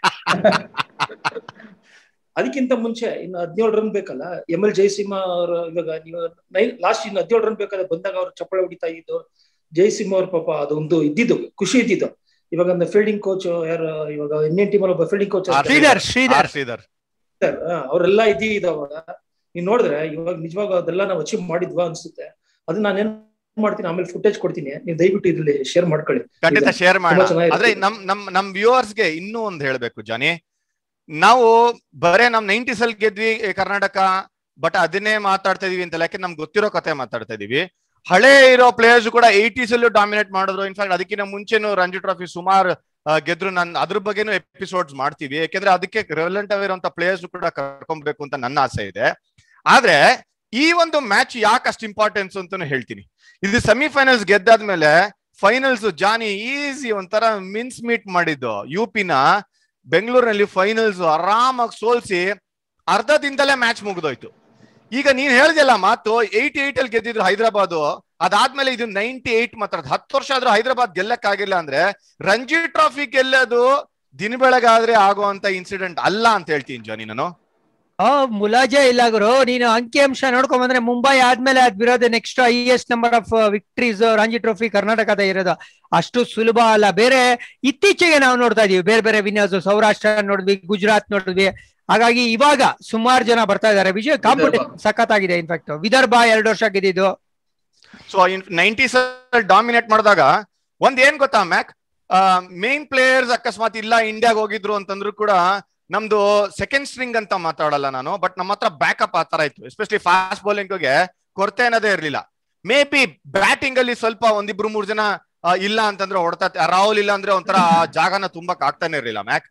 ಅದಕ್ಕಿಂತ ಮುಂಚೆ ಇನ್ನು ಹದಿನೇಳು ರನ್ ಬೇಕಲ್ಲ ಎಂ ಎಲ್ ಜಯಸಿಂಹ ಅವ್ರ ಇವಾಗ ನೀವು ನೈನ್ ಲಾಸ್ಟ್ ಇನ್ನು ಹದಿನೇಳು ರನ್ ಬೇಕಾದ್ರೆ ಬಂದಾಗ ಅವ್ರು ಚಪ್ಪಳೆ ಹೊಡಿತಾ ಇದ್ದು ಜಯಸಿಂಹ ಅವ್ರ ಪಾಪ ಅದೊಂದು ಇದ್ದಿದ್ದು ಖುಷಿ ಇದ್ದಿದ್ದು ಇವಾಗ ಒಂದು ಫೀಲ್ಡಿಂಗ್ ಕೋಚ್ ಯಾರು ಇವಾಗ ಇನ್ನೇನ್ ಟೀಮ್ ಒಬ್ಬ fielding coach R Sridhar Sridhar R Sridhar ಅವರೆಲ್ಲ ಇದ್ದಿದ್ದು ಅವಾಗ ನೀವ್ ನೋಡಿದ್ರೆ ಇವಾಗ ನಿಜವಾಗ ಅದೆಲ್ಲ ನಾವು ಅಚೀವ್ ಮಾಡಿದ್ವಾ ಅನ್ಸುತ್ತೆ ಅದನ್ನ ನಾನು ಏನ್ ಮಾಡ್ತೀನಿ ಆಮೇಲೆ ಫುಟೇಜ್ ಕೊಡ್ತೀನಿ ನೀವು ದಯವಿಟ್ಟು ಇದ್ರಲ್ಲಿ ಶೇರ್ ಮಾಡ್ಕೊಳ್ಳಿ ಖಂಡಿತ ಇದು ಶೇರ್ ತುಂಬಾ ಮಾಡೋಣ ಚೆನ್ನಾಗಿರುತ್ತೆ. ಆದ್ರೆ ನಮ್ ನಮ್ ನಮ್ ವ್ಯೂವರ್ಸ್ಗೆ ಇನ್ನೂ ಒಂದ್ ಹೇಳ್ಬೇಕು ಜಾನಿ ನಾವು ಬರೇ ನಮ್ ನೈಂಟೀಸ್ ಅಲ್ಲಿ ಗೆದ್ವಿ ಏ, ಕರ್ನಾಟಕ ಬಟ್ ಅದನ್ನೇ ಮಾತಾಡ್ತಾ ಇದೀವಿ ಅಂತ ಯಾಕೆ ನಮ್ಗೆ ಗೊತ್ತಿರೋ ಕತೆ ಮಾತಾಡ್ತಾ ಇದೀವಿ ಹಳೆ ಇರೋ ಪ್ಲೇಯರ್ಸ್ ಕೂಡ ಏಯ್ಟೀಸ್ ಅಲ್ಲೂ ಡಾಮಿನೇಟ್ ಮಾಡಿದ್ರು ಇನ್ಫ್ಯಾಕ್ಟ್ ಅದಕ್ಕಿಂತ ಮುಂಚೆನು ರಂಜಿ ಟ್ರೋಫಿ ಸುಮಾರು ಗೆದ್ರು ನನ್ ಅದ್ರ ಬಗ್ಗೆನೂ ಎಪಿಸೋಡ್ಸ್ ಮಾಡ್ತೀವಿ ಯಾಕೆಂದ್ರೆ ಅದಕ್ಕೆ ರೆಲೆಂಟ್ ಆಗಿರುವಂತ ಪ್ಲೇಯರ್ಸ್ ಕೂಡ ಕರ್ಕೊಬೇಕು ಅಂತ ನನ್ನ ಆಸೆ ಇದೆ ಆದ್ರೆ ಈ ಒಂದು ಮ್ಯಾಚ್ ಯಾಕೆ ಅಷ್ಟು ಇಂಪಾರ್ಟೆನ್ಸ್ ಅಂತಾನು ಹೇಳ್ತೀನಿ ಇದು ಸೆಮಿಫೈನಲ್ಸ್ ಗೆದ್ದಾದ್ಮೇಲೆ ಫೈನಲ್ಸ್ ಜಾನಿ ಈಸಿ ಒಂಥರ ಮಿನ್ಸ್ ಮೀಟ್ ಮಾಡಿದ್ದು ಯು ಪಿನ ಬೆಂಗಳೂರಿನಲ್ಲಿ ಫೈನಲ್ಸ್ ಆರಾಮಾಗಿ ಸೋಲ್ಸಿ ಅರ್ಧ ದಿನದಲ್ಲೇ ಮ್ಯಾಚ್ ಮುಗ್ದೋಯ್ತು ಈಗ ನೀನ್ ಹೇಳ್ದಲ್ಲ ಮಾತು ಏಯ್ಟಿ ಏಟ್ ಅಲ್ಲಿ ಗೆದ್ದಿದ್ರು ಹೈದರಾಬಾದ್ ಅದಾದ್ಮೇಲೆ ಇದು ನೈನ್ಟಿ ಏಟ್ ಮಾತ್ರ ಹತ್ತು ವರ್ಷ ಆದ್ರೂ ಹೈದರಾಬಾದ್ ಗೆಲ್ಲಕ್ಕಾಗಿಲ್ಲ ಅಂದ್ರೆ ರಂಜಿ ಟ್ರಾಫಿ ಗೆಲ್ಲೋದು ದಿನ ಬೆಳಗಾದ್ರೆ ಆಗುವಂತ ಇನ್ಸಿಡೆಂಟ್ ಅಲ್ಲ ಅಂತ ಹೇಳ್ತೀನಿ ಜಾನಿ ನಾನು ಆ ಮುಲಾಜೆ ಇಲ್ಲ ಗುರು ನೀನು ಅಂಕಿ ಅಂಶ ನೋಡ್ಕೊಂಡ್ ಬಂದ್ರೆ ಮುಂಬೈ ಆದ್ಮೇಲೆ ಅದ್ ಬಿರೋದು next highest number of victories Ranji trophy ಕರ್ನಾಟಕದ ಇರೋದು ಅಷ್ಟು ಸುಲಭ ಅಲ್ಲ ಬೇರೆ ಇತ್ತೀಚೆಗೆ ನಾವು ನೋಡ್ತಾ ಇದೀವಿ ಬೇರೆ ಬೇರೆ ವಿನ್ನರ್ಸ್ ಸೌರಾಷ್ಟ್ರ ನೋಡಿದ್ವಿ ಗುಜರಾತ್ ನೋಡಿದ್ವಿ ಹಾಗಾಗಿ ಇವಾಗ ಸುಮಾರು ಜನ ಬರ್ತಾ ಇದಾರೆ ವಿಜಯ್ ಕಾಂಪಿಟೇಷನ್ ಸಖತ್ತಾಗಿದೆ ಇನ್ಫ್ಯಾಕ್ಟ್ ವಿದರ್ಭ ಎರಡು ವರ್ಷ ಗೆದ್ದಿದ್ದು ಸೊ ನೈಂಟೀಸ್ ಡಾಮಿನೇಟ್ ಮಾಡಿದಾಗ ಒಂದ್ ಏನ್ ಗೊತ್ತಾ ಮ್ಯಾಕ್ ಮೇನ್ ಪ್ಲೇಯರ್ಸ್ ಅಕಸ್ಮಾತ್ ಇಲ್ಲ ಇಂಡಿಯಾಗ ಹೋಗಿದ್ರು ಅಂತಂದ್ರು ಕೂಡ ನಮ್ದು ಸೆಕೆಂಡ್ ಸ್ಟ್ರಿಂಗ್ ಅಂತ ಮಾತಾಡಲ್ಲ ನಾನು ಬಟ್ ನಮ್ಮ ಹತ್ರ ಬ್ಯಾಕಪ್ ಆ ತರ ಇತ್ತು ಎಸ್ಪೆಷಲಿ ಫಾಸ್ಟ್ ಬೌಲಿಂಗ್ಗೆ ಕೊರತೆ ಅನ್ನೋದೇ ಇರ್ಲಿಲ್ಲ ಮೇ ಬಿ ಬ್ಯಾಟಿಂಗ್ ಅಲ್ಲಿ ಸ್ವಲ್ಪ ಒಂದಿಬ್ರು ಮೂರ್ ಜನ ಆ, ಇಲ್ಲ ಅಂತಂದ್ರೆ ಹೊಡ್ತಾ ರಾಹುಲ್ ಇಲ್ಲ ಅಂದ್ರೆ ಒಂಥರ ಆ ಜಾಗನ ತುಂಬಕ್ ಆಗ್ತಾನೆ ಇರ್ಲಿಲ್ಲ ಮ್ಯಾಕ್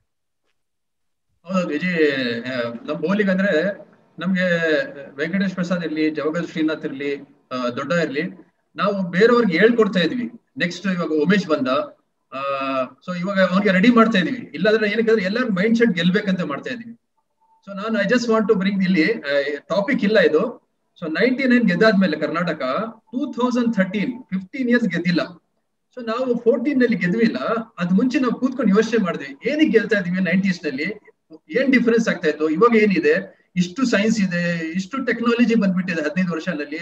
ಹೌದು ವಿಜಯ್ ಆ, ನಮ್ ಬೌಲಿಂಗ್ ಅಂದ್ರೆ ನಮ್ಗೆ ವೆಂಕಟೇಶ್ ಪ್ರಸಾದ್ ಇರ್ಲಿ ಜವಗಲ್ ಶ್ರೀನಾಥ್ ಇರ್ಲಿ ಆ, ದೊಡ್ಡ ಇರ್ಲಿ ನಾವು ಬೇರೆಯವ್ರಿಗೆ ಹೇಳ್ಕೊಡ್ತಾ ಇದ್ವಿ ನೆಕ್ಸ್ಟ್ ಇವಾಗ ಉಮೇಶ್ ಬಂದ ಸೊ ಇವಾಗ ಅವ್ರಿಗೆ ರೆಡಿ ಮಾಡ್ತಾ ಇದೀವಿ ಇಲ್ಲಾಂದ್ರೆ ಏನಕ್ಕೆ ಎಲ್ಲರ ಮೈಂಡ್ ಸೆಟ್ ಗೆಲ್ಬೇಕಂತ ಮಾಡ್ತಾ ಇದೀವಿ ಸೊ ನಾನು I just want to bring ಇಲ್ಲಿ ಟಾಪಿಕ್ ಇಲ್ಲ ಇದು ಸೊ ನೈನ್ಟಿ ನೈನ್ ಗೆದ್ದಾದ್ಮೇಲೆ Karnataka two thousand thirteen fifteen years ಗೆದ್ದಿಲ್ಲ ಸೊ ನಾವು ಫೋರ್ಟೀನ್ ನಲ್ಲಿ ಗೆದ್ವಿಲ್ಲ ಅದ್ ಮುಂಚೆ ನಾವು ಕೂತ್ಕೊಂಡು ಯೋಚನೆ ಮಾಡಿದ್ವಿ ಏನಕ್ಕೆ ಗೆಲ್ತಾ ಇದೀವಿ ನೈನ್ಟೀಸ್ ನಲ್ಲಿ ಏನ್ ಡಿಫರೆನ್ಸ್ ಆಗ್ತಾ ಇತ್ತು ಇವಾಗ ಏನಿದೆ ಇಷ್ಟು ಸೈನ್ಸ್ ಇದೆ ಇಷ್ಟು ಟೆಕ್ನಾಲಜಿ ಬಂದ್ಬಿಟ್ಟಿದೆ ಹದಿನೈದು ವರ್ಷದಲ್ಲಿ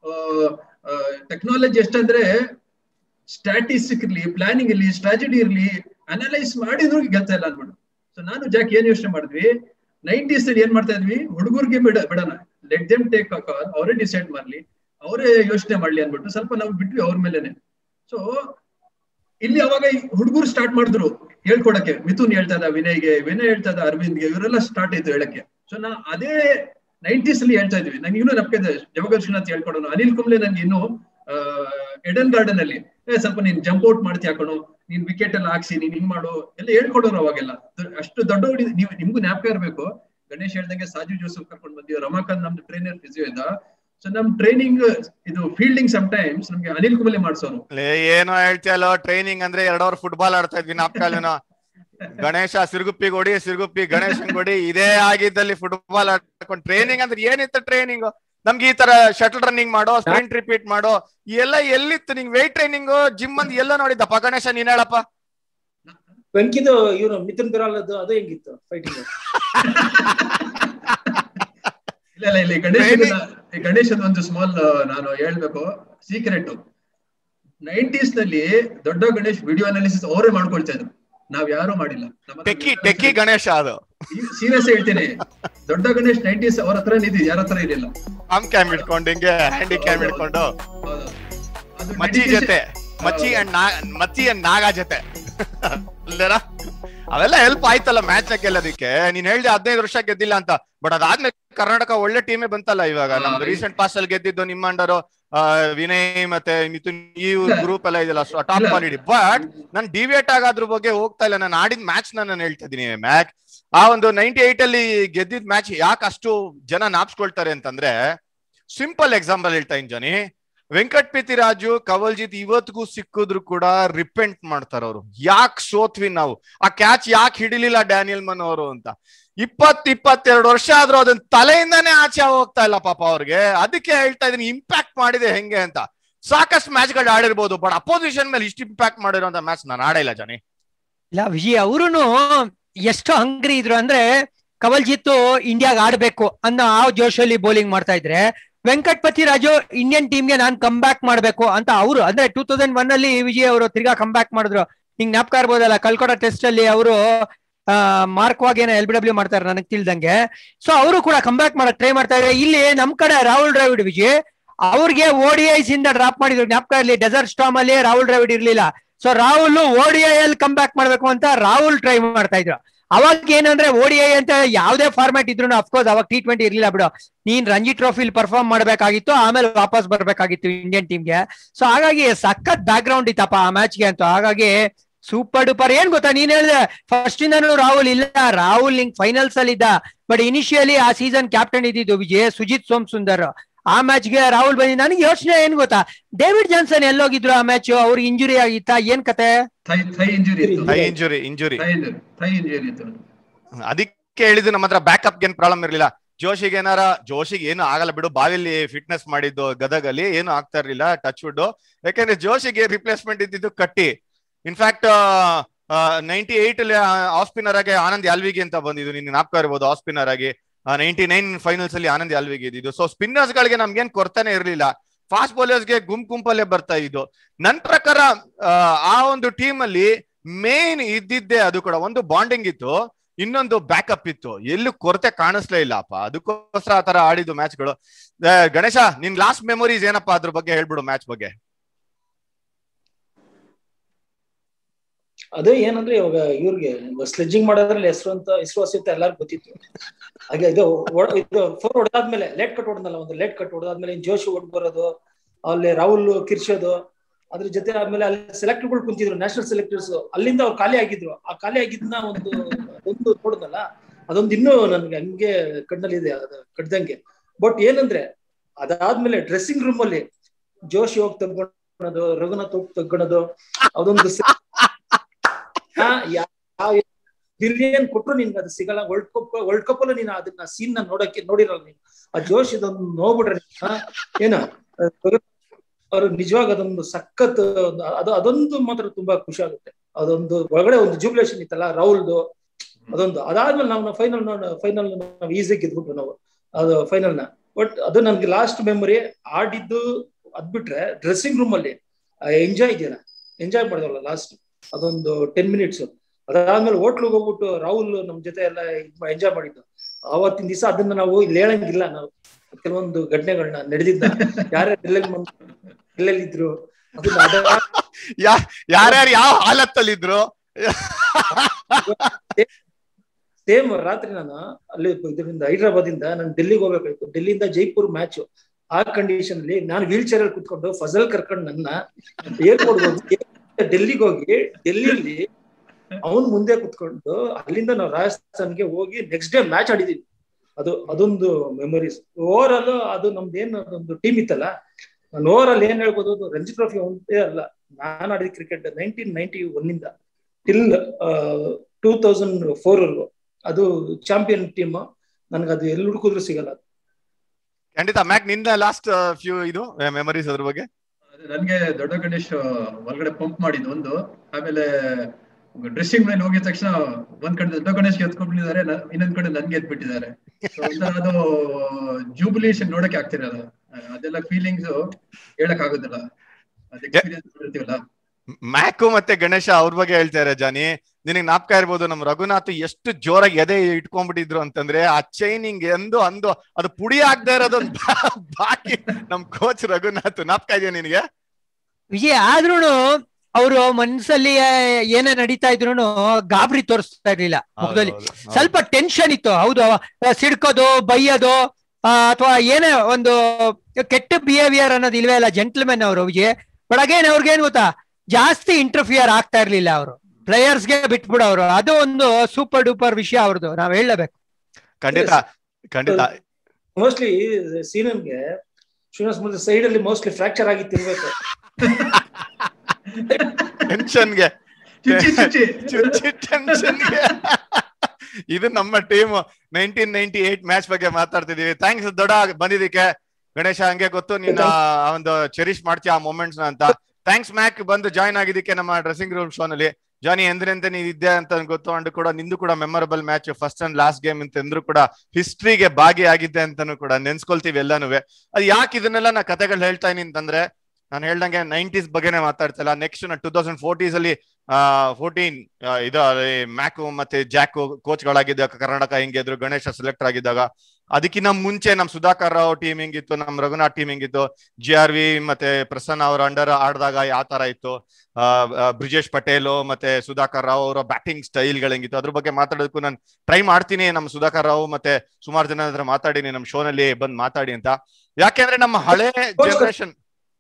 ಟೆಕ್ನಾಲಜಿ ಎಷ್ಟಂದ್ರೆ ಸ್ಟ್ಯಾಟಿಸ್ಟಿಕ್ ಇರ್ಲಿ ಪ್ಲಾನಿಂಗ್ ಇರ್ಲಿ ಸ್ಟ್ರಾಟಜಿ ಇರ್ಲಿ ಅನಲೈಸ್ ಮಾಡಿದ್ರು ಗೆಲ್ತಾ ಇಲ್ಲ ಅನ್ಬಿಟ್ಟು ಸೊ ನಾನು ಜಾಕ್ ಏನ್ ಯೋಚನೆ ಮಾಡಿದ್ವಿ ನೈನ್ಟೀಸ್ ಅಲ್ಲಿ ಏನ್ ಮಾಡ್ತಾ ಇದ್ವಿ ಹುಡುಗರಿಗೆ ಬಿಡ ಬಿಡೋಣ ಲೆಟ್ ದೆಮ್ ಟೇಕ್ ಕಾಲ್ ಅವರೇ ಡಿಸೈಡ್ ಮಾಡ್ಲಿ ಅವರೇ ಯೋಚನೆ ಮಾಡ್ಲಿ ಅನ್ಬಿಟ್ಟು ಸ್ವಲ್ಪ ನಾವು ಬಿಟ್ವಿ ಅವ್ರ ಮೇಲೆನೆ ಸೊ ಇಲ್ಲಿ ಅವಾಗ ಹುಡುಗರು ಸ್ಟಾರ್ಟ್ ಮಾಡಿದ್ರು ಹೇಳ್ಕೊಡಕ್ಕೆ ಮಿಥುನ್ ಹೇಳ್ತಾ ಇದ್ದ ವಿನಯ್ಗೆ ವಿನಯ್ ಹೇಳ್ತಾ ಇದ್ದ ಅರವಿಂದ್ಗೆ ಇವರೆಲ್ಲ ಸ್ಟಾರ್ಟ್ ಆಯ್ತು ಹೇಳಕ್ಕೆ ಸೊ ನಾ ಅದೇ ನೈನ್ಟೀಸ್ ಅಲ್ಲಿ ಹೇಳ್ತಾ ಇದ್ವಿ ನಂಗೆ ಇನ್ನೂ ನಪ್ಪಿದೆ ಜವಗಲ್ ಶ್ರೀನಾಥ್ ಹೇಳ್ಕೊಡೋನು ಅನಿಲ್ ಕುಂಬ್ಳೆ ನನ್ಗೆ ಇನ್ನು ಎಡನ್ ಗಾರ್ಡನ್ ಅಲ್ಲಿ ಏ ಸ್ವಲ್ಪ ನೀನ್ ಜಂಪ್ ಔಟ್ ಮಾಡ್ತಿ ಹಾಕೋಣ ನೀನ್ ವಿಕೆಟ್ ಎಲ್ಲ ಹಾಕ್ಸಿ ನೀನ್ ಹಿಂಗ್ ಮಾಡು ಎಲ್ಲ ಹೇಳ್ಕೊಡೋರು ಅವಾಗೆಲ್ಲ ಅಷ್ಟು ದೊಡ್ಡ ಹುಡಿ ನೀವು ನಿಮ್ಗೂ ಜ್ಞಾಪಕ ಇರ್ಬೇಕು ಗಣೇಶ್ ಹೇಳ್ದಂಗೆ ಸಾಜು ಜೋಸಫ್ ಕರ್ಕೊಂಡು ಬಂದಿವಿ ರಮಾಕಾಂತ್ ನಮ್ದು ಟ್ರೈನರ್ ಫಿಸಿಯೋ ಇದ್ದ ಸೊ ನಮ್ ಟ್ರೈನಿಂಗ್ ಇದು ಫೀಲ್ಡಿಂಗ್ ಸಮ್ ಟೈಮ್ಸ್ ನಮ್ಗೆ ಅನಿಲ್ ಕುಂಬ್ಳೆ ಮಾಡ್ಸೋರು ಲೇ, ಏನೋ ಹೇಳ್ತಿಯಲ್ಲ ಟ್ರೈನಿಂಗ್ ಅಂದ್ರೆ ಎರಡ್ ಅವರ್ ಫುಟ್ಬಾಲ್ ಆಡ್ತಾ ಇದ್ವಿ ನಾಪ್ಕಾಲೇನೋ ಗಣೇಶ ಸಿರುಗುಪ್ಪಿಗೆ ಹೊಡಿ ಸಿರುಗುಪ್ಪಿ ಗಣೇಶನ್ ಹೊಡಿ ಇದೇ ಆಗಿದ್ದಲ್ಲಿ ಫುಟ್ಬಾಲ್ ಆಡ್ಕೊಂಡು ಟ್ರೈನಿಂಗ್ ಅಂದ್ರೆ ಏನಿತ್ತು ಟ್ರೈನಿಂಗ್ ನಮ್ಗೆ ಈ ತರ ಶಟಲ್ ರನ್ನಿಂಗ್ ಮಾಡೋ ಸ್ಪ್ರಿಂಟ್ ರಿಪೀಟ್ ಮಾಡೋ ಎಲ್ಲ ಎಲ್ಲಿತ್ತು ನಿಂಗ್ ವೇಟ್ ಟ್ರೈನಿಂಗ್ ಜಿಮ್ ಅಂದ್ ಎಲ್ಲ ನೋಡಿದ್ದಪ್ಪ ಗಣೇಶ ನೀನ್ ಹೇಳಪ್ಪ ವೆಂಕಿದು ಇವನು ಮಿಥುನ್ ಬಿರಾಲ್ ಅದು ಅದು ಹೆಂಗಿತ್ತು ಫೈಟಿಂಗ್ ಇಲ್ಲ ಇಲ್ಲ ಇಲ್ಲಿ ಗಣೇಶ್ Training- ಗಣೇಶ್ ಒಂದು ಸ್ಮಾಲ್ ನಾನು ಹೇಳ್ಬೇಕು ಸೀಕ್ರೆಟ್ ನೈಂಟೀಸ್ ನಲ್ಲಿ ದೊಡ್ಡ ಗಣೇಶ್ ವಿಡಿಯೋ ಅನಾಲಿಸಿಸ್ ಅವರೇ ಮಾಡ್ಕೊಳ್ತಾ ಇದ್ರು ನಾವ್ ಯಾರು ಮಾಡಿಲ್ಲ ಟೆಕ್ಕಿ ಟೆಕ್ಕಿ ಗಣೇಶ ಅದು ಸೀರಿಯಸ್ ಹೇಳ್ತೀನಿ ದೊಡ್ಡ ಗಣೇಶ್ ನೈಂಟೀಸ್ ಅವ್ರ ಹತ್ರ ನಿಧಿ ಯಾರ ಹತ್ರ ಇರಲಿಲ್ಲ ಆಮ್ ಕ್ಯಾಮ್ ಇಟ್ಕೊಂಡು ಹಿಂಗೆ ಹ್ಯಾಂಡಿ ಕ್ಯಾಮ್ ಇಟ್ಕೊಂಡು ಹೌದು. ಅದು ಮಚ್ಚಿ 90s ಜೊತೆ ಮಚ್ಚಿ ಅಂಡ್ ನಾ ಮಚ್ಚಿ ಅಂಡ್ ನಾಗ ಜೊತೆ ಅಲ್ಲೇನಾ ಅವೆಲ್ಲ ಹೆಲ್ಪ್ ಆಯ್ತಲ್ಲ ಮ್ಯಾಚ್ ನ ಗೆಲ್ಲೋದಿಕ್ಕೆ ನೀನ್ ಹೇಳ್ದೆ ಹದಿನೈದು ವರ್ಷ ಗೆದ್ದಿಲ್ಲ ಅಂತ ಬಟ್ ಅದಾದ್ಮೇಲೆ ಕರ್ನಾಟಕ ಒಳ್ಳೆ ಟೀಮೇ ಬಂತಲ್ಲ ಇವಾಗ ನಮ್ದು ರೀಸೆಂಟ್ ಪಾಸ್ ಅಲ್ಲಿ ಗೆದ್ದಿದ್ದು ನಿಮ್ಮ ಅಂಡರು ವಿನಯ್ ಮತ್ತೆ ಮಿಥುನ್ ಈ ಗ್ರೂಪ್ ಎಲ್ಲ ಇದೆಲ್ಲ ಟಾಪ್ ಇಲ್ಲ. ಕ್ವಾಲಿಟಿ ಬಟ್ ನಾನ್ ಡಿವೇಟ್ ಆಗೋದ್ರ ಬಗ್ಗೆ ಹೋಗ್ತಾ ಇಲ್ಲ ನಾನು ಆಡಿದ ಮ್ಯಾಚ್ ನಾನು ಹೇಳ್ತಾ ಇದೀನಿ ಮ್ಯಾಚ್ ಆ ಒಂದು ನೈನ್ಟಿ ಏಟ್ ಅಲ್ಲಿ ಗೆದ್ದಿದ್ ಮ್ಯಾಚ್ ಯಾಕೆ ಅಷ್ಟು ಜನ ನಾಪ್ಸ್ಕೊಳ್ತಾರೆ ಅಂತಂದ್ರೆ ಸಿಂಪಲ್ ಎಕ್ಸಾಂಪಲ್ ಹೇಳ್ತಾ ಇನ್ ಜನಿ ವೆಂಕಟ್ ಪಿತಿ ರಾಜು ಕವಲ್ಜಿತ್ ಇವತ್ತಿಗೂ ಸಿಕ್ಕಿದ್ರು ಕೂಡ ರಿಪೆಂಟ್ ಮಾಡ್ತಾರ ಅವರು ಯಾಕ್ ಸೋತ್ವಿ ನಾವು ಆ ಕ್ಯಾಚ್ ಯಾಕೆ ಹಿಡಿಲಿಲ್ಲ ಡ್ಯಾನಿಯಲ್ ಮನ್ ಅವರು ಅಂತ ಇಪ್ಪತ್ ಇಪ್ಪತ್ತೆರಡು ವರ್ಷ ಆದ್ರೂ ಅದನ್ನ ತಲೆಯಿಂದಾನೇ ಆಚೆ ಹೋಗ್ತಾ ಇಲ್ಲ ಪಾಪ ಅವ್ರಿಗೆ ಅದಕ್ಕೆ ಹೇಳ್ತಾ ಇದೀನಿ ಇಂಪ್ಯಾಕ್ಟ್ ಮಾಡಿದೆ ಹೆಂಗೆ ಅಂತ ಸಾಕಷ್ಟು ಮ್ಯಾಚ್ ಗಳು ಆಡಿರ್ಬೋದು ಬಟ್ ಅಪೋಸಿಷನ್ ಮೇಲೆ ಇಷ್ಟು ಇಂಪ್ಯಾಕ್ಟ್ ಮಾಡಿರೋಂತ ಮ್ಯಾಚ್ ನಾನು ಆಡಿಲ್ಲ ಜನಿ ಇಲ್ಲ ವಿಜಯ್ ಅವರುನು ಎಷ್ಟು ಹಂಗ್ರಿ ಇದ್ರು ಅಂದ್ರೆ ಕವಲ್ಜಿತ್ತು ಇಂಡಿಯಾಗ ಆಡ್ಬೇಕು ಅನ್ನೋ ಆ ಜೋಶಲ್ಲಿ ಬೌಲಿಂಗ್ ಮಾಡ್ತಾ ಇದ್ರೆ ವೆಂಕಟ್ಪತಿ ರಾಜು ಇಂಡಿಯನ್ ಟೀಮ್ಗೆ ನಾನ್ ಕಮ್ ಬ್ಯಾಕ್ ಮಾಡ್ಬೇಕು ಅಂತ ಅವರು ಅಂದ್ರೆ ಟೂ ತೌಸಂಡ್ ಒನ್ ಅಲ್ಲಿ ವಿಜಯ್ ಅವರು ತಿರ್ಗಾ ಕಮ್ ಬ್ಯಾಕ್ ಮಾಡಿದ್ರು ಹಿಂಗ್ ಜ್ಞಾಪಕ ಇರ್ಬೋದಲ್ಲ ಕಲ್ಕಟ ಟೆಸ್ಟ್ ಅಲ್ಲಿ ಅವರು ಮಾರ್ಕ್ವಾಗಿ ಏನೋ ಎಲ್ ಬಿ ಡಬ್ಲ್ಯೂ ಮಾಡ್ತಾರೆ ನನಗೆ ತಿಳಿದಂಗೆ ಸೊ ಅವರು ಕೂಡ ಕಮ್ ಬ್ಯಾಕ್ ಮಾಡಕ್ ಟ್ರೈ ಮಾಡ್ತಾ ಇದ್ರೆ ಇಲ್ಲಿ ನಮ್ ಕಡೆ ರಾಹುಲ್ ದ್ರಾವಿಡ್ ವಿಜಯ್ ಅವ್ರಿಗೆ ಓಡಿಐಸ್ ಇಂದ ಡ್ರಾಪ್ ಮಾಡಿದ್ರು ಜ್ಞಾಪಕ ಇರ್ಲಿ ಡೆಸರ್ಟ್ ಸ್ಟಾಮ್ ಅಲ್ಲಿ ರಾಹುಲ್ ದ್ರಾವಿಡ್ ಇರ್ಲಿಲ್ಲ ಸೊ ರಾಹುಲ್ ಓಡಿಐ ಅಲ್ಲಿ ಕಮ್ ಬ್ಯಾಕ್ ಮಾಡ್ಬೇಕು ಅಂತ ರಾಹುಲ್ ಟ್ರೈ ಮಾಡ್ತಾ ಇದ್ರು ಅವಾಗ ಏನಂದ್ರೆ ಓಡಿಐ ಅಂತ ಯಾವ್ದೇ ಫಾರ್ಮ್ಯಾಟ್ ಇದ್ರು ಅಫ್ಕೋರ್ಸ್ ಅವಾಗ ಟಿ ಟ್ವೆಂಟಿ ಇರ್ಲಿಲ್ಲ ಬಿಡು ನೀನ್ ರಂಜಿ ಟ್ರೋಫಿಲ್ ಪರ್ಫಾರ್ಮ್ ಮಾಡ್ಬೇಕಾಗಿತ್ತು ಆಮೇಲೆ ವಾಪಸ್ ಬರ್ಬೇಕಾಗಿತ್ತು ಇಂಡಿಯನ್ ಟೀಮ್ಗೆ ಸೊ ಹಾಗಾಗಿ ಸಖತ್ ಬ್ಯಾಕ್ ಗ್ರೌಂಡ್ ಇತ್ತಪ್ಪ ಆ ಮ್ಯಾಚ್ಗೆ ಅಂತ ಹಾಗಾಗಿ ಸೂಪರ್ ಡೂಪರ್ ಏನ್ ಗೊತ್ತಾ ನೀನ್ ಹೇಳಿದೆ ಫಸ್ಟ್ ಇಂದನೂ ರಾಹುಲ್ ಇಲ್ಲ ರಾಹುಲ್ ಹಿಂಗ್ ಫೈನಲ್ಸ್ ಅಲ್ಲಿ ಇದ್ದ ಬಟ್ ಇನಿಷಿಯಲಿ ಆ ಸೀಸನ್ ಕ್ಯಾಪ್ಟನ್ ಇದ್ದಿದ್ದು ವಿಜಯ್ ಸುಜಿತ್ ಸೋಮ್ ಸುಂದರ್ ಆ ಮ್ಯಾಚ್ಗೆ ರಾಹುಲ್ ಬಂದಿ ನನಗೆ ಯೋಚನೆ ಏನ್ ಗೊತ್ತಾ ಡೇವಿಡ್ ಜಾನ್ಸನ್ ಎಲ್ಲೋಗಿದ್ರು ಆ ಮ್ಯಾಚ್ ಅವ್ರಿಗೆ ಇಂಜುರಿ ಆಗಿತ್ತಾ ಏನ್ ಕತೆ ಥೈ ಥೈ ಇಂಜುರಿ ಇತ್ತು thigh injury injury thigh thigh injury ಇತ್ತು ಅದಕ್ಕೆ ಹೇಳಿದ್ದು ನಮ್ಮ ಹತ್ರ ಬ್ಯಾಕಪ್ ಏನ್ ಪ್ರಾಬ್ಲಮ್ ಇರ್ಲಿಲ್ಲ ಜೋಶಿಗೆ ಏನಾರ ಜೋಶಿಗೆ ಏನು ಆಗಲ್ಲ ಬಿಡು ಬಾವಿಲಿ ಫಿಟ್ನೆಸ್ ಮಾಡಿದ್ದು ಗದಗಲ್ಲಿ ಏನು ಆಗ್ತಾ ಇರ್ಲಿಲ್ಲ ಟಚ್ ವುಡ್ ಯಾಕಂದ್ರೆ ಜೋಶಿಗೆ ರಿಪ್ಲೇಸ್ಮೆಂಟ್ ಇದ್ದಿದ್ದು ಕಟ್ಟಿ ಇನ್ಫ್ಯಾಕ್ಟ್ ನೈನ್ಟಿ ಏಟ್ ಅಲ್ಲಿ ಆಫ್ ಸ್ಪಿನ್ನರ್ ಆಗಿ ಆನಂದ್ ಯಾಲ್ವಿಗೆ ಅಂತ ಬಂದಿದ್ದು ನಿನ್ನ ಜ್ಞಾಪಕ ಇರ್ಬೋದು ಆಫ್ ಸ್ಪಿನ್ನರ್ ಆಗಿ ನೈನ್ಟಿ ನೈನ್ ಫೈನಲ್ಸ್ ಅಲ್ಲಿ ಆನಂದ್ ಯಾಲ್ವಿಗೆ ಇದ್ದಿದ್ದು ಸೊ ಸ್ಪಿನ್ನರ್ಸ್ ಗಳಿಗೆ ನಮ್ಗೇನ್ ಕೊರತೆನೆ ಇರ್ಲಿಲ್ಲ ಫಾಸ್ಟ್ ಬೌಲರ್ಸ್ ಗೆ ಗುಂಪ್ ಗುಂಪಲ್ಲೇ ಬರ್ತಾ ಇದ್ದು ನನ್ ಪ್ರಕಾರ ಆ, ಆ ಒಂದು ಟೀಮ್ ಅಲ್ಲಿ ಮೇನ್ ಇದ್ದಿದ್ದೆ ಅದು ಕೂಡ ಒಂದು ಬಾಂಡಿಂಗ್ ಇತ್ತು ಇನ್ನೊಂದು ಬ್ಯಾಕಪ್ ಇತ್ತು ಎಲ್ಲೂ ಕೊರತೆ ಕಾಣಿಸ್ಲೇ ಇಲ್ಲಪ್ಪ ಅದಕ್ಕೋಸ್ಕರ ಆ ತರ ಆಡಿದ್ದು ಮ್ಯಾಚ್ಗಳು ಗಣೇಶ ನಿನ್ ಲಾಸ್ಟ್ ಮೆಮೊರೀಸ್ ಏನಪ್ಪಾ ಅದ್ರ ಬಗ್ಗೆ ಹೇಳ್ಬಿಡು ಮ್ಯಾಚ್ ಬಗ್ಗೆ ಅದು ಏನಂದ್ರೆ ಇವಾಗ ಇವ್ರಿಗೆ ಸ್ಲೆಡ್ಜಿಂಗ್ ಮಾಡೋದ್ರಲ್ಲಿ ಹೆಸರು ಅಂತ ಹೆಸರು ಅಂತ ಎಲ್ಲಾರು ಗೊತ್ತಿತ್ತು ಹಾಗೆ ಇದು ಒ- ಇದು ಫೋರ್ ಹೊಡೆದಾದ್ಮೇಲೆ ಲೇಟ್ ಕಟ್ ಹೊಡೆದಲ್ಲ ಒಂದು ಲೇಟ್ ಕಟ್ ಹೊಡೆದಾದ್ಮೇಲೆ ಇನ್ ಜೋಶಿ ಹೊಡ್ ಬರೋದು ಅಲ್ಲಿ ರಾಹುಲ್ ಕಿರ್ಸೋದು ಅದ್ರ ಜೊತೆ ಆದ್ಮೇಲೆ ಅಲ್ಲಿ ಸೆಲೆಕ್ಟರ್ಗಳು ಕುಂತಿದ್ರು ನ್ಯಾಷನಲ್ ಸೆಲೆಕ್ಟರ್ಸ್ ಅಲ್ಲಿಂದ ಅವ್ರು ಖಾಲಿ ಆಗಿದ್ರು ಆ ಖಾಲಿ ಆಗಿದ್ನ ಒಂದು ಒಂದು ನೋಡಿದ್ನಲ್ಲ ಅದೊಂದು ಇನ್ನೂ ನನ್ಗೆ ಹಂಗೆ ಕಣ್ಣಲ್ಲಿ ಇದೆ ಅದು ಕಡ್ದಂಗೆ ಬಟ್ ಏನಂದ್ರೆ ಅದಾದ್ಮೇಲೆ ಡ್ರೆಸ್ಸಿಂಗ್ ರೂಮ್ ಅಲ್ಲಿ ಜೋಶಿ ಹೋಗಿ ತಗೊಳೋದು ರಘುನಾಥ್ ಹೋಗಿ ತಗೊಳೋದು ಅದೊಂದು ಸ- ಹಾ, ಯಾವ ಬಿಲಿಯನ್ ಕೊಟ್ರು ನಿನ್ಗೆ ಅದು ಸಿಗಲ್ಲ ವರ್ಲ್ಡ್ ಕಪ್ ವರ್ಲ್ಡ್ ಕಪ್ ಅಲ್ಲೂ ನೀನು ಅದನ್ನ ಸೀನ್ ನ ನೋಡಕ್ಕೆ ನೋಡಿರಲ್ಲ ನೀನು ಆ ಜೋಶ್ ಇದೊಂದು ನೋಡ್ಬಿಟ್ರೆ ನೀನು, ಹಾ, ಏನ ಅವ್ರು ನಿಜವಾಗ ಅದೊಂದು ಸಖತ್ ಒಂದು- ಅದು ಅದೊಂದು ಮಾತ್ರ ತುಂಬಾ ಖುಷಿ ಆಗುತ್ತೆ ಅದೊಂದು ಒಳಗಡೆ ಒಂದು ಜೂಬ್ಲೇಷನ್ ಇತ್ತಲ್ಲ ರಾಹುಲ್ದು ಅದೊಂದು ಅದಾದ್ಮೇಲೆ ನಾವು ಫೈನಲ್ ಫೈನಲ್ ನಾವು ಈಸಿ ಗೆದ್ಬಿಟ್ವು ನಾವು ಅದು ಫೈನಲ್ ನ ಬಟ್ ಅದು ನನ್ಗೆ ಲಾಸ್ಟ್ ಮೆಮೊರಿ ಆಡಿದ್ದು ಅದ್ಬಿಟ್ರೆ ಡ್ರೆಸ್ಸಿಂಗ್ ರೂಮ್ ಅಲ್ಲಿ ಎಂಜಾಯ್ ಇದೆಯಲ್ಲ ಎಂಜಾಯ್ ಮಾಡಿದವಲ್ಲ ಲಾಸ್ಟ್ ಅದೊಂದು ಟೆನ್ ಮಿನಿಟ್ಸ್ ಅದಾದ್ಮೇಲೆ ಹೋಟ್ಲಿಗೆ ಹೋಗ್ಬಿಟ್ಟು ರಾಹುಲ್ ನಮ್ ಜೊತೆ ಎಲ್ಲ ಎಂಜಾಯ್ ಮಾಡಿದ್ದು ಅವತ್ತಿನ ದಿವಸ ಅದನ್ನ ನಾವು ಇಲ್ಲಿ ಹೇಳಂಗಿಲ್ಲ ನಾವು ಕೆಲವೊಂದು ಘಟನೆಗಳನ್ನ ನಡೆದಿದ್ದ ಯಾರ್ಯಾರು ಎಲ್ಲೆಲ್ಲಿ ಬಂದು ಎಲ್ಲೆಲ್ಲಿ ಇದ್ರು ಅದನ್ನ ಅದ ಯಾ ಯಾರ್ಯಾರು ಯಾವ ಹಾಲತ್ತಲ್ಲಿದ್ರು ಸೇಮ್ ರಾತ್ರಿ ನಾನು ಅಲ್ಲಿ ಇದರಿಂದ ಹೈದರಾಬಾದ್ ಇಂದ ನಾನು ಡೆಲ್ಲಿಗೆ ಹೋಗ್ಬೇಕಾಯ್ತು ಡೆಲ್ಲಿಯಿಂದ ಜೈಪುರ್ ಮ್ಯಾಚ್ ಆ ಕಂಡೀಷನ್ ಅಲ್ಲಿ ನಾನು ವೀಲ್ ಚೇರ್ ಅಲ್ಲಿ ಕುತ್ಕೊಂಡು ಫಜಲ್ ಕರ್ಕೊಂಡು ನನ್ನ ಏರ್ಪೋರ್ಟ್ ಹೋಗಿ ಡೆಲ್ಲಿಗೆ ಹೋಗಿ ಡೆಲ್ಲಿಯಲ್ಲಿ ಅವನ್ ಮುಂದೆ ಕುತ್ಕೊಂಡು ಅಲ್ಲಿಂದ ನಾವು ರಾಜಸ್ಥಾನ್ಗೆ ಹೋಗಿ ನೆಕ್ಸ್ಟ್ ಡೇ ಮ್ಯಾಚ್ ಆಡಿದೀವಿ ಅದು ಅದೊಂದು ಮೆಮೊರೀಸ್ ಓವರ್ ಆಲ್ ಅದು ನಮ್ದು ಏನ್ ಒಂದು ಟೀಮ್ ಇತ್ತಲ್ಲ ನಾನು ಓವರ್ ಆಲ್ ಏನ್ ಹೇಳ್ಬೋದು ಅದು ರಂಜಿ ಟ್ರೋಫಿ ಒಂದೇ ಅಲ್ಲ ನಾನು ಆಡಿದ ಕ್ರಿಕೆಟ್ ನೈನ್ಟೀನ್ ನೈನ್ಟಿ ಒನ್ ಇಂದ ಟಿಲ್ ಟೂ ತೌಸಂಡ್ ಫೋರ್ ವರ್ಗು ಅದು ಚಾಂಪಿಯನ್ ಟೀಮ್ ನನ್ಗೆ ಅದು ಎಲ್ಲಿ ಹುಡುಕಿದ್ರು ಸಿಗಲ್ಲ ಖಂಡಿತ ಮ್ಯಾಕ್ ನಿಂದ ಲಾಸ್ಟ್ ಫ್ಯೂ ಇದು ಮೆಮರೀಸ್ ಅದ್ರ ಬಗ್ಗೆ ನನ್ಗೆ ದೊಡ್ಡ ಗಣೇಶ್ ಒಳಗಡೆ ಪಂಪ್ ಮಾಡಿದ್ದು ಒಂದು ಆಮೇಲೆ ಡ್ರೆಸ್ಸಿಂಗ್ ಮೇಲೆ ಹೋಗಿದ ತಕ್ಷಣ ಒಂದ್ ಕಡೆ ದೊಡ್ಡ ಗಣೇಶ್ ಎತ್ಕೊಂಡ್ಬಿಟ್ಟಿದ್ದಾರೆ ಇನ್ನೊಂದ್ ಕಡೆ ನನ್ಗೆ ಎತ್ಬಿಟ್ಟಿದ್ದಾರೆ So ಒಂಥರ ಅದು ಜೂಬಿಲೇಷನ್ ನೋಡಕ್ಕೆ ಆಗ್ತಿರಲ್ಲ ಅದೆಲ್ಲ ಫೀಲಿಂಗ್ಸ್ ಹೇಳಕ್ ಆಗುದಿಲ್ಲ ಅದ್ ಎಕ್ಸ್ಪೀರಿಯನ್ಸ್ ಇರ್ತೀವಲ್ಲ ಮ್ಯಾಕು ಮತ್ತೆ ಗಣೇಶ ಅವ್ರ ಬಗ್ಗೆ ಹೇಳ್ತಾರೆ ಜಾನಿ ನಿನಗೆ ನಾಪ್ಕ ಇರ್ಬೋದು ನಮ್ ರಘುನಾಥ್ ಎಷ್ಟು ಜೋರಾಗಿ ಎದೆ ಇಟ್ಕೊಂಡ್ಬಿಟ್ಟಿದ್ರು ಅಂತಂದ್ರೆ ಆ ಚೈನಿಂಗ್ ಎಂದು ಅಂದು ಅದು ಪುಡಿ ಆಗದೆ ಇರೋದೊಂದು ಬಾ- ಬಾಕಿ ನಮ್ ಕೋಚ್ ರಘುನಾಥ್ ನಾಪ್ಕ ಇದೆಯಾ ನಿನಗೆ ವಿಜಯ್ ಆದ್ರೂನು ಅವರು ಮನ್ಸಲ್ಲಿ ಏನೇ ನಡೀತಾ ಇದ್ರು ಗಾಬರಿ ತೋರಿಸ್ತಾ ಇರ್ಲಿಲ್ಲ ಮುಖದಲ್ಲಿ ಸ್ವಲ್ಪ ಟೆನ್ಷನ್ ಇತ್ತು ಹೌದು ಅವ ಸಿಡ್ಕೋದು ಬೈಯೋದು ಅಥವಾ ಏನೇ ಒಂದು ಕೆಟ್ಟ ಬಿಹೇವಿಯರ್ ಅನ್ನೋದು ಇಲ್ವೇ ಇಲ್ಲ ಜೆಂಟ್ಲ್ಮೆನ್ ಅವರು ವಿಜಯ್ ಬಟ್ ಅಗೇನ್ ಅವ್ರಿಗೇನ್ ಗೊತ್ತಾ ಜಾಸ್ತಿ ಇಂಟರ್ಫಿಯರ್ ಆಗ್ತಾ ಇರ್ಲಿಲ್ಲ ಅವರು ಪ್ಲೇಯರ್ಸ್ಗೆ ಬಿಟ್ಬಿಡೋರು ಅದು ಒಂದು ಸೂಪರ್ ಡೂಪರ್ ವಿಷಯ ಅವ್ರದ್ದು ನಾವ್ ಹೇಳಬೇಕು ಖಂಡಿತ ಖಂಡಿತ ಮೋಸ್ಟ್ಲಿ ಸೀನನ್ಗೆ ಶ್ರೀನಿವಾಸ್ ಮುಂದೆ ಸೈಡ್ ಅಲ್ಲಿ ಮೋಸ್ಟ್ಲಿ ಫ್ರಾಕ್ಚರ್ ಆಗಿತ್ತಿರ್ಬೇಕು ಟೆನ್ಷನ್ಗೆ ಚುಚ್ಚಿ ಚುಚ್ಚಿ ಚುಚ್ಚಿ ಟೆನ್ಷನ್ಗೆ ಇದು ನಮ್ಮ team nineteen ninety eight match ಬಗ್ಗೆ ಮಾತಾಡ್ತಿದೀವಿ ಥ್ಯಾಂಕ್ಸ್ ದೊಡ್ಡ ಬಂದಿದ್ದಕ್ಕೆ ಗಣೇಶ ಹಂಗೆ ಗೊತ್ತು ನೀನ್ ಆ ಒಂದು ಚೆರಿಶ್ ಮಾಡ್ತೀಯ ಆ ಮೂಮೆಂಟ್ಸ್ ಅಂತ ಥ್ಯಾಂಕ್ಸ್ ಮ್ಯಾಕ್ ಬಂದು ಜಾಯ್ನ್ ಆಗಿದ್ದಕ್ಕೆ ನಮ್ಮ ಡ್ರೆಸ್ಸಿಂಗ್ ರೂಮ್ ಶೋ ನಲ್ಲಿ ಜಾನಿ ಎಂದ್ರಂತೆ ನೀನ್ ಇದ್ದೆ ಅಂತ ಗೊತ್ತು ಅಂಡ್ ಕೂಡ ನಿಂದು ಕೂಡ memorable match first and last game ಅಂತ ಅಂದ್ರೂ ಕೂಡ ಹಿಸ್ಟ್ರಿಗೆ ಭಾಗಿಯಾಗಿದ್ದೆ ಅಂತಾನು ಕೂಡ ನೆನ್ಸ್ಕೊಳ್ತೀವಿ ಎಲ್ಲಾನು ಅದು ಯಾಕೆ ಇದನ್ನೆಲ್ಲ ನಾ ಕತೆಗಳು ಹೇಳ್ತಾ ಇದೀನಿ ಅಂತಂದ್ರೆ ನಾನು ಹೇಳ್ದಂಗೆ ನೈಂಟೀಸ್ ಬಗ್ಗೆನೇ ಮಾತಾಡ್ತಿಲ್ಲ ನೆಕ್ಸ್ಟ್ ನಾ ಟೂ ತೌಸಂಡ್ ಫೋರ್ಟೀಸ್ ಅಲ್ಲಿ ಫೋರ್ಟೀನ್ ಇದು ಮ್ಯಾಕು ಮತ್ತೆ ಜಾಕು ಕೋಚ್ ಗಳಾಗಿದ್ದಾಗ ಕರ್ನಾಟಕ ಹಿಂಗಿದ್ರು ಗಣೇಶ ಸೆಲೆಕ್ಟರ್ ಆಗಿದ್ದಾಗ ಅದಕ್ಕಿಂತ ಮುಂಚೆ ನಮ್ ಸುಧಾಕರ್ ರಾವ್ ಟೀಮ್ ಹಿಂಗಿತ್ತು ನಮ್ ರಘುನಾಥ್ ಟೀಮ್ ಹಿಂಗಿತ್ತು ಜಿ ಆರ್ ವಿ ಮತ್ತೆ ಪ್ರಸನ್ನ ಅವ್ರ ಅಂಡರ್ ಆಡಿದಾಗ ಯಾವ ತರ ಇತ್ತು ಆ, ಆ, ಬ್ರಿಜೇಶ್ ಪಟೇಲ್ ಮತ್ತೆ ಸುಧಾಕರ್ ರಾವ್ ಅವರ ಬ್ಯಾಟಿಂಗ್ ಸ್ಟೈಲ್ ಗಳು ಹೆಂಗಿತ್ತು ಅದ್ರ ಬಗ್ಗೆ ಮಾತಾಡೋದಕ್ಕೂ ನಾನು ಟ್ರೈ ಮಾಡ್ತೀನಿ ನಮ್ ಸುಧಾಕರ್ ರಾವ್ ಮತ್ತೆ ಸುಮಾರು ಜನ ಹತ್ರ ಮಾತಾಡಿನಿ ನಮ್ ಶೋನಲ್ಲಿ ಬಂದ್ ಮಾತಾಡಿ ಅಂತ ಯಾಕೆಂದ್ರೆ ನಮ್ಮ ಹಳೆ ಜನರೇಷನ್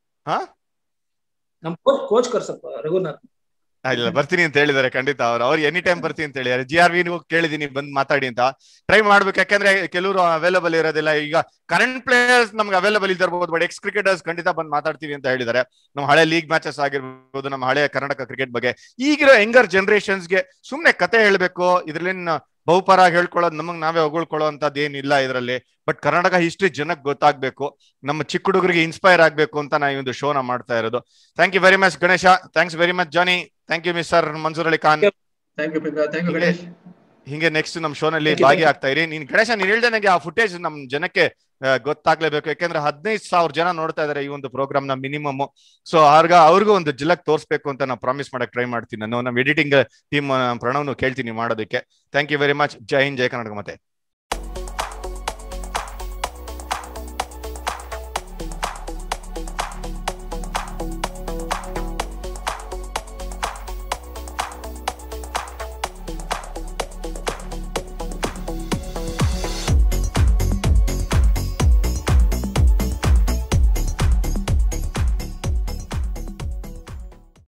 ನಮ್ ಕೋಚ್ ಕೋಚ್ ಕರ್ಸಪ್ಪ ರಘುನಾಥ್ ಇಲ್ಲ ಬರ್ತೀನಿ ಅಂತ ಹೇಳಿದಾರೆ ಖಂಡಿತ ಅವ್ರು ಅವ್ರು ಎನಿ ಟೈಮ್ ಬರ್ತೀನಿ ಅಂತ ಹೇಳಿದಾರೆ ಜಿ ಆರ್ ವಿನೂ ಕೇಳಿದೀನಿ ಬಂದ್ ಮಾತಾಡಿ ಅಂತ ಟ್ರೈ ಮಾಡ್ಬೇಕು ಯಾಕಂದ್ರೆ ಕೆಲವರು ಅವೈಲಬಲ್ ಇರೋದಿಲ್ಲ ಈಗ ಕರೆಂಟ್ ಪ್ಲೇಯರ್ಸ್ ನಮ್ಗೆ ಅವೈಲಬಲ್ ಇದ್ದಿರ್ಬೋದು ಬಟ್ ಎಕ್ಸ್ ಕ್ರಿಕೆಟರ್ಸ್ ಖಂಡಿತ ಬಂದ್ ಮಾತಾಡ್ತೀವಿ ಅಂತ ಹೇಳಿದ್ದಾರೆ ನಮ್ಮ ಹಳೆ ಲೀಗ್ ಮ್ಯಾಚಸ್ ಆಗಿರ್ಬೋದು ನಮ್ಮ ಹಳೆ ಕರ್ನಾಟಕ ಕ್ರಿಕೆಟ್ ಬಗ್ಗೆ ಈಗಿರೋ ಯಂಗರ್ ಜನರೇಷನ್ಸ್ಗೆ ಸುಮ್ನೆ ಕತೆ ಹೇಳ್ಬೇಕು ಇದ್ರಲ್ಲಿನ ಬಹುಪರ ಹೇಳ್ಕೊಳ್ಳೋದು ನಮಗ್ ನಾವೇ ಹೊಗಳ್ಕೊಳ್ಳೋ ಅಂತದ್ ಏನಿಲ್ಲ ಇದರಲ್ಲಿ ಬಟ್ ಕರ್ನಾಟಕ ಹಿಸ್ಟ್ರಿ ಜನಕ್ಕೆ ಗೊತ್ತಾಗ್ಬೇಕು ನಮ್ಮ ಚಿಕ್ಕ ಹುಡುಗರಿಗೆ ಇನ್ಸ್ಪೈರ್ ಆಗ್ಬೇಕು ಅಂತ ನಾ ಈ ಒಂದು ಶೋನ ಮಾಡ್ತಾ ಇರೋದು thank you very much Ganesha thanks very much Johnny thank you mister Mansoor Ali Khan thank you thank you Ganesh ಹಿಂಗೆ ನೆಕ್ಸ್ಟ್ ನಮ್ ಶೋನಲ್ಲಿ Thank you, ಭಾಗಿ thank you. ಆಗ್ತಾ ಇರಿ ನೀನ್ ಗಣೇಶ ನೀನ್ ಹೇಳ್ದಂಗೆ ಆ ಫುಟೇಜ್ ನಮ್ ಜನಕ್ಕೆ ಆ, ಗೊತ್ತಾಗ್ಲೇಬೇಕು ಯಾಕಂದ್ರೆ ಹದಿನೈದು ಸಾವಿರ ಜನ ನೋಡ್ತಾ ಇದಾರೆ ಈ ಒಂದು ಪ್ರೋಗ್ರಾಮ್ ನ ಮಿನಿಮಮ್ ಸೊ ಆರ್ಗ ಅವ್ರಿಗೂ ಒಂದು ಜಿಲ್ಲಕ್ ತೋರಿಸ್ಬೇಕು ಅಂತ ನಾನು ಪ್ರಾಮಿಸ್ ಮಾಡಕ್ ಟ್ರೈ ಮಾಡ್ತೀನಿ ನಾನು ನಮ್ಮ ಎಡಿಟಿಂಗ್ ಟೀಮ್ ಪ್ರಣವ್ನು ಕೇಳ್ತೀನಿ ಮಾಡೋದಕ್ಕೆ thank you very much Jai Hind Jai Karnataka ಮತ್ತೆ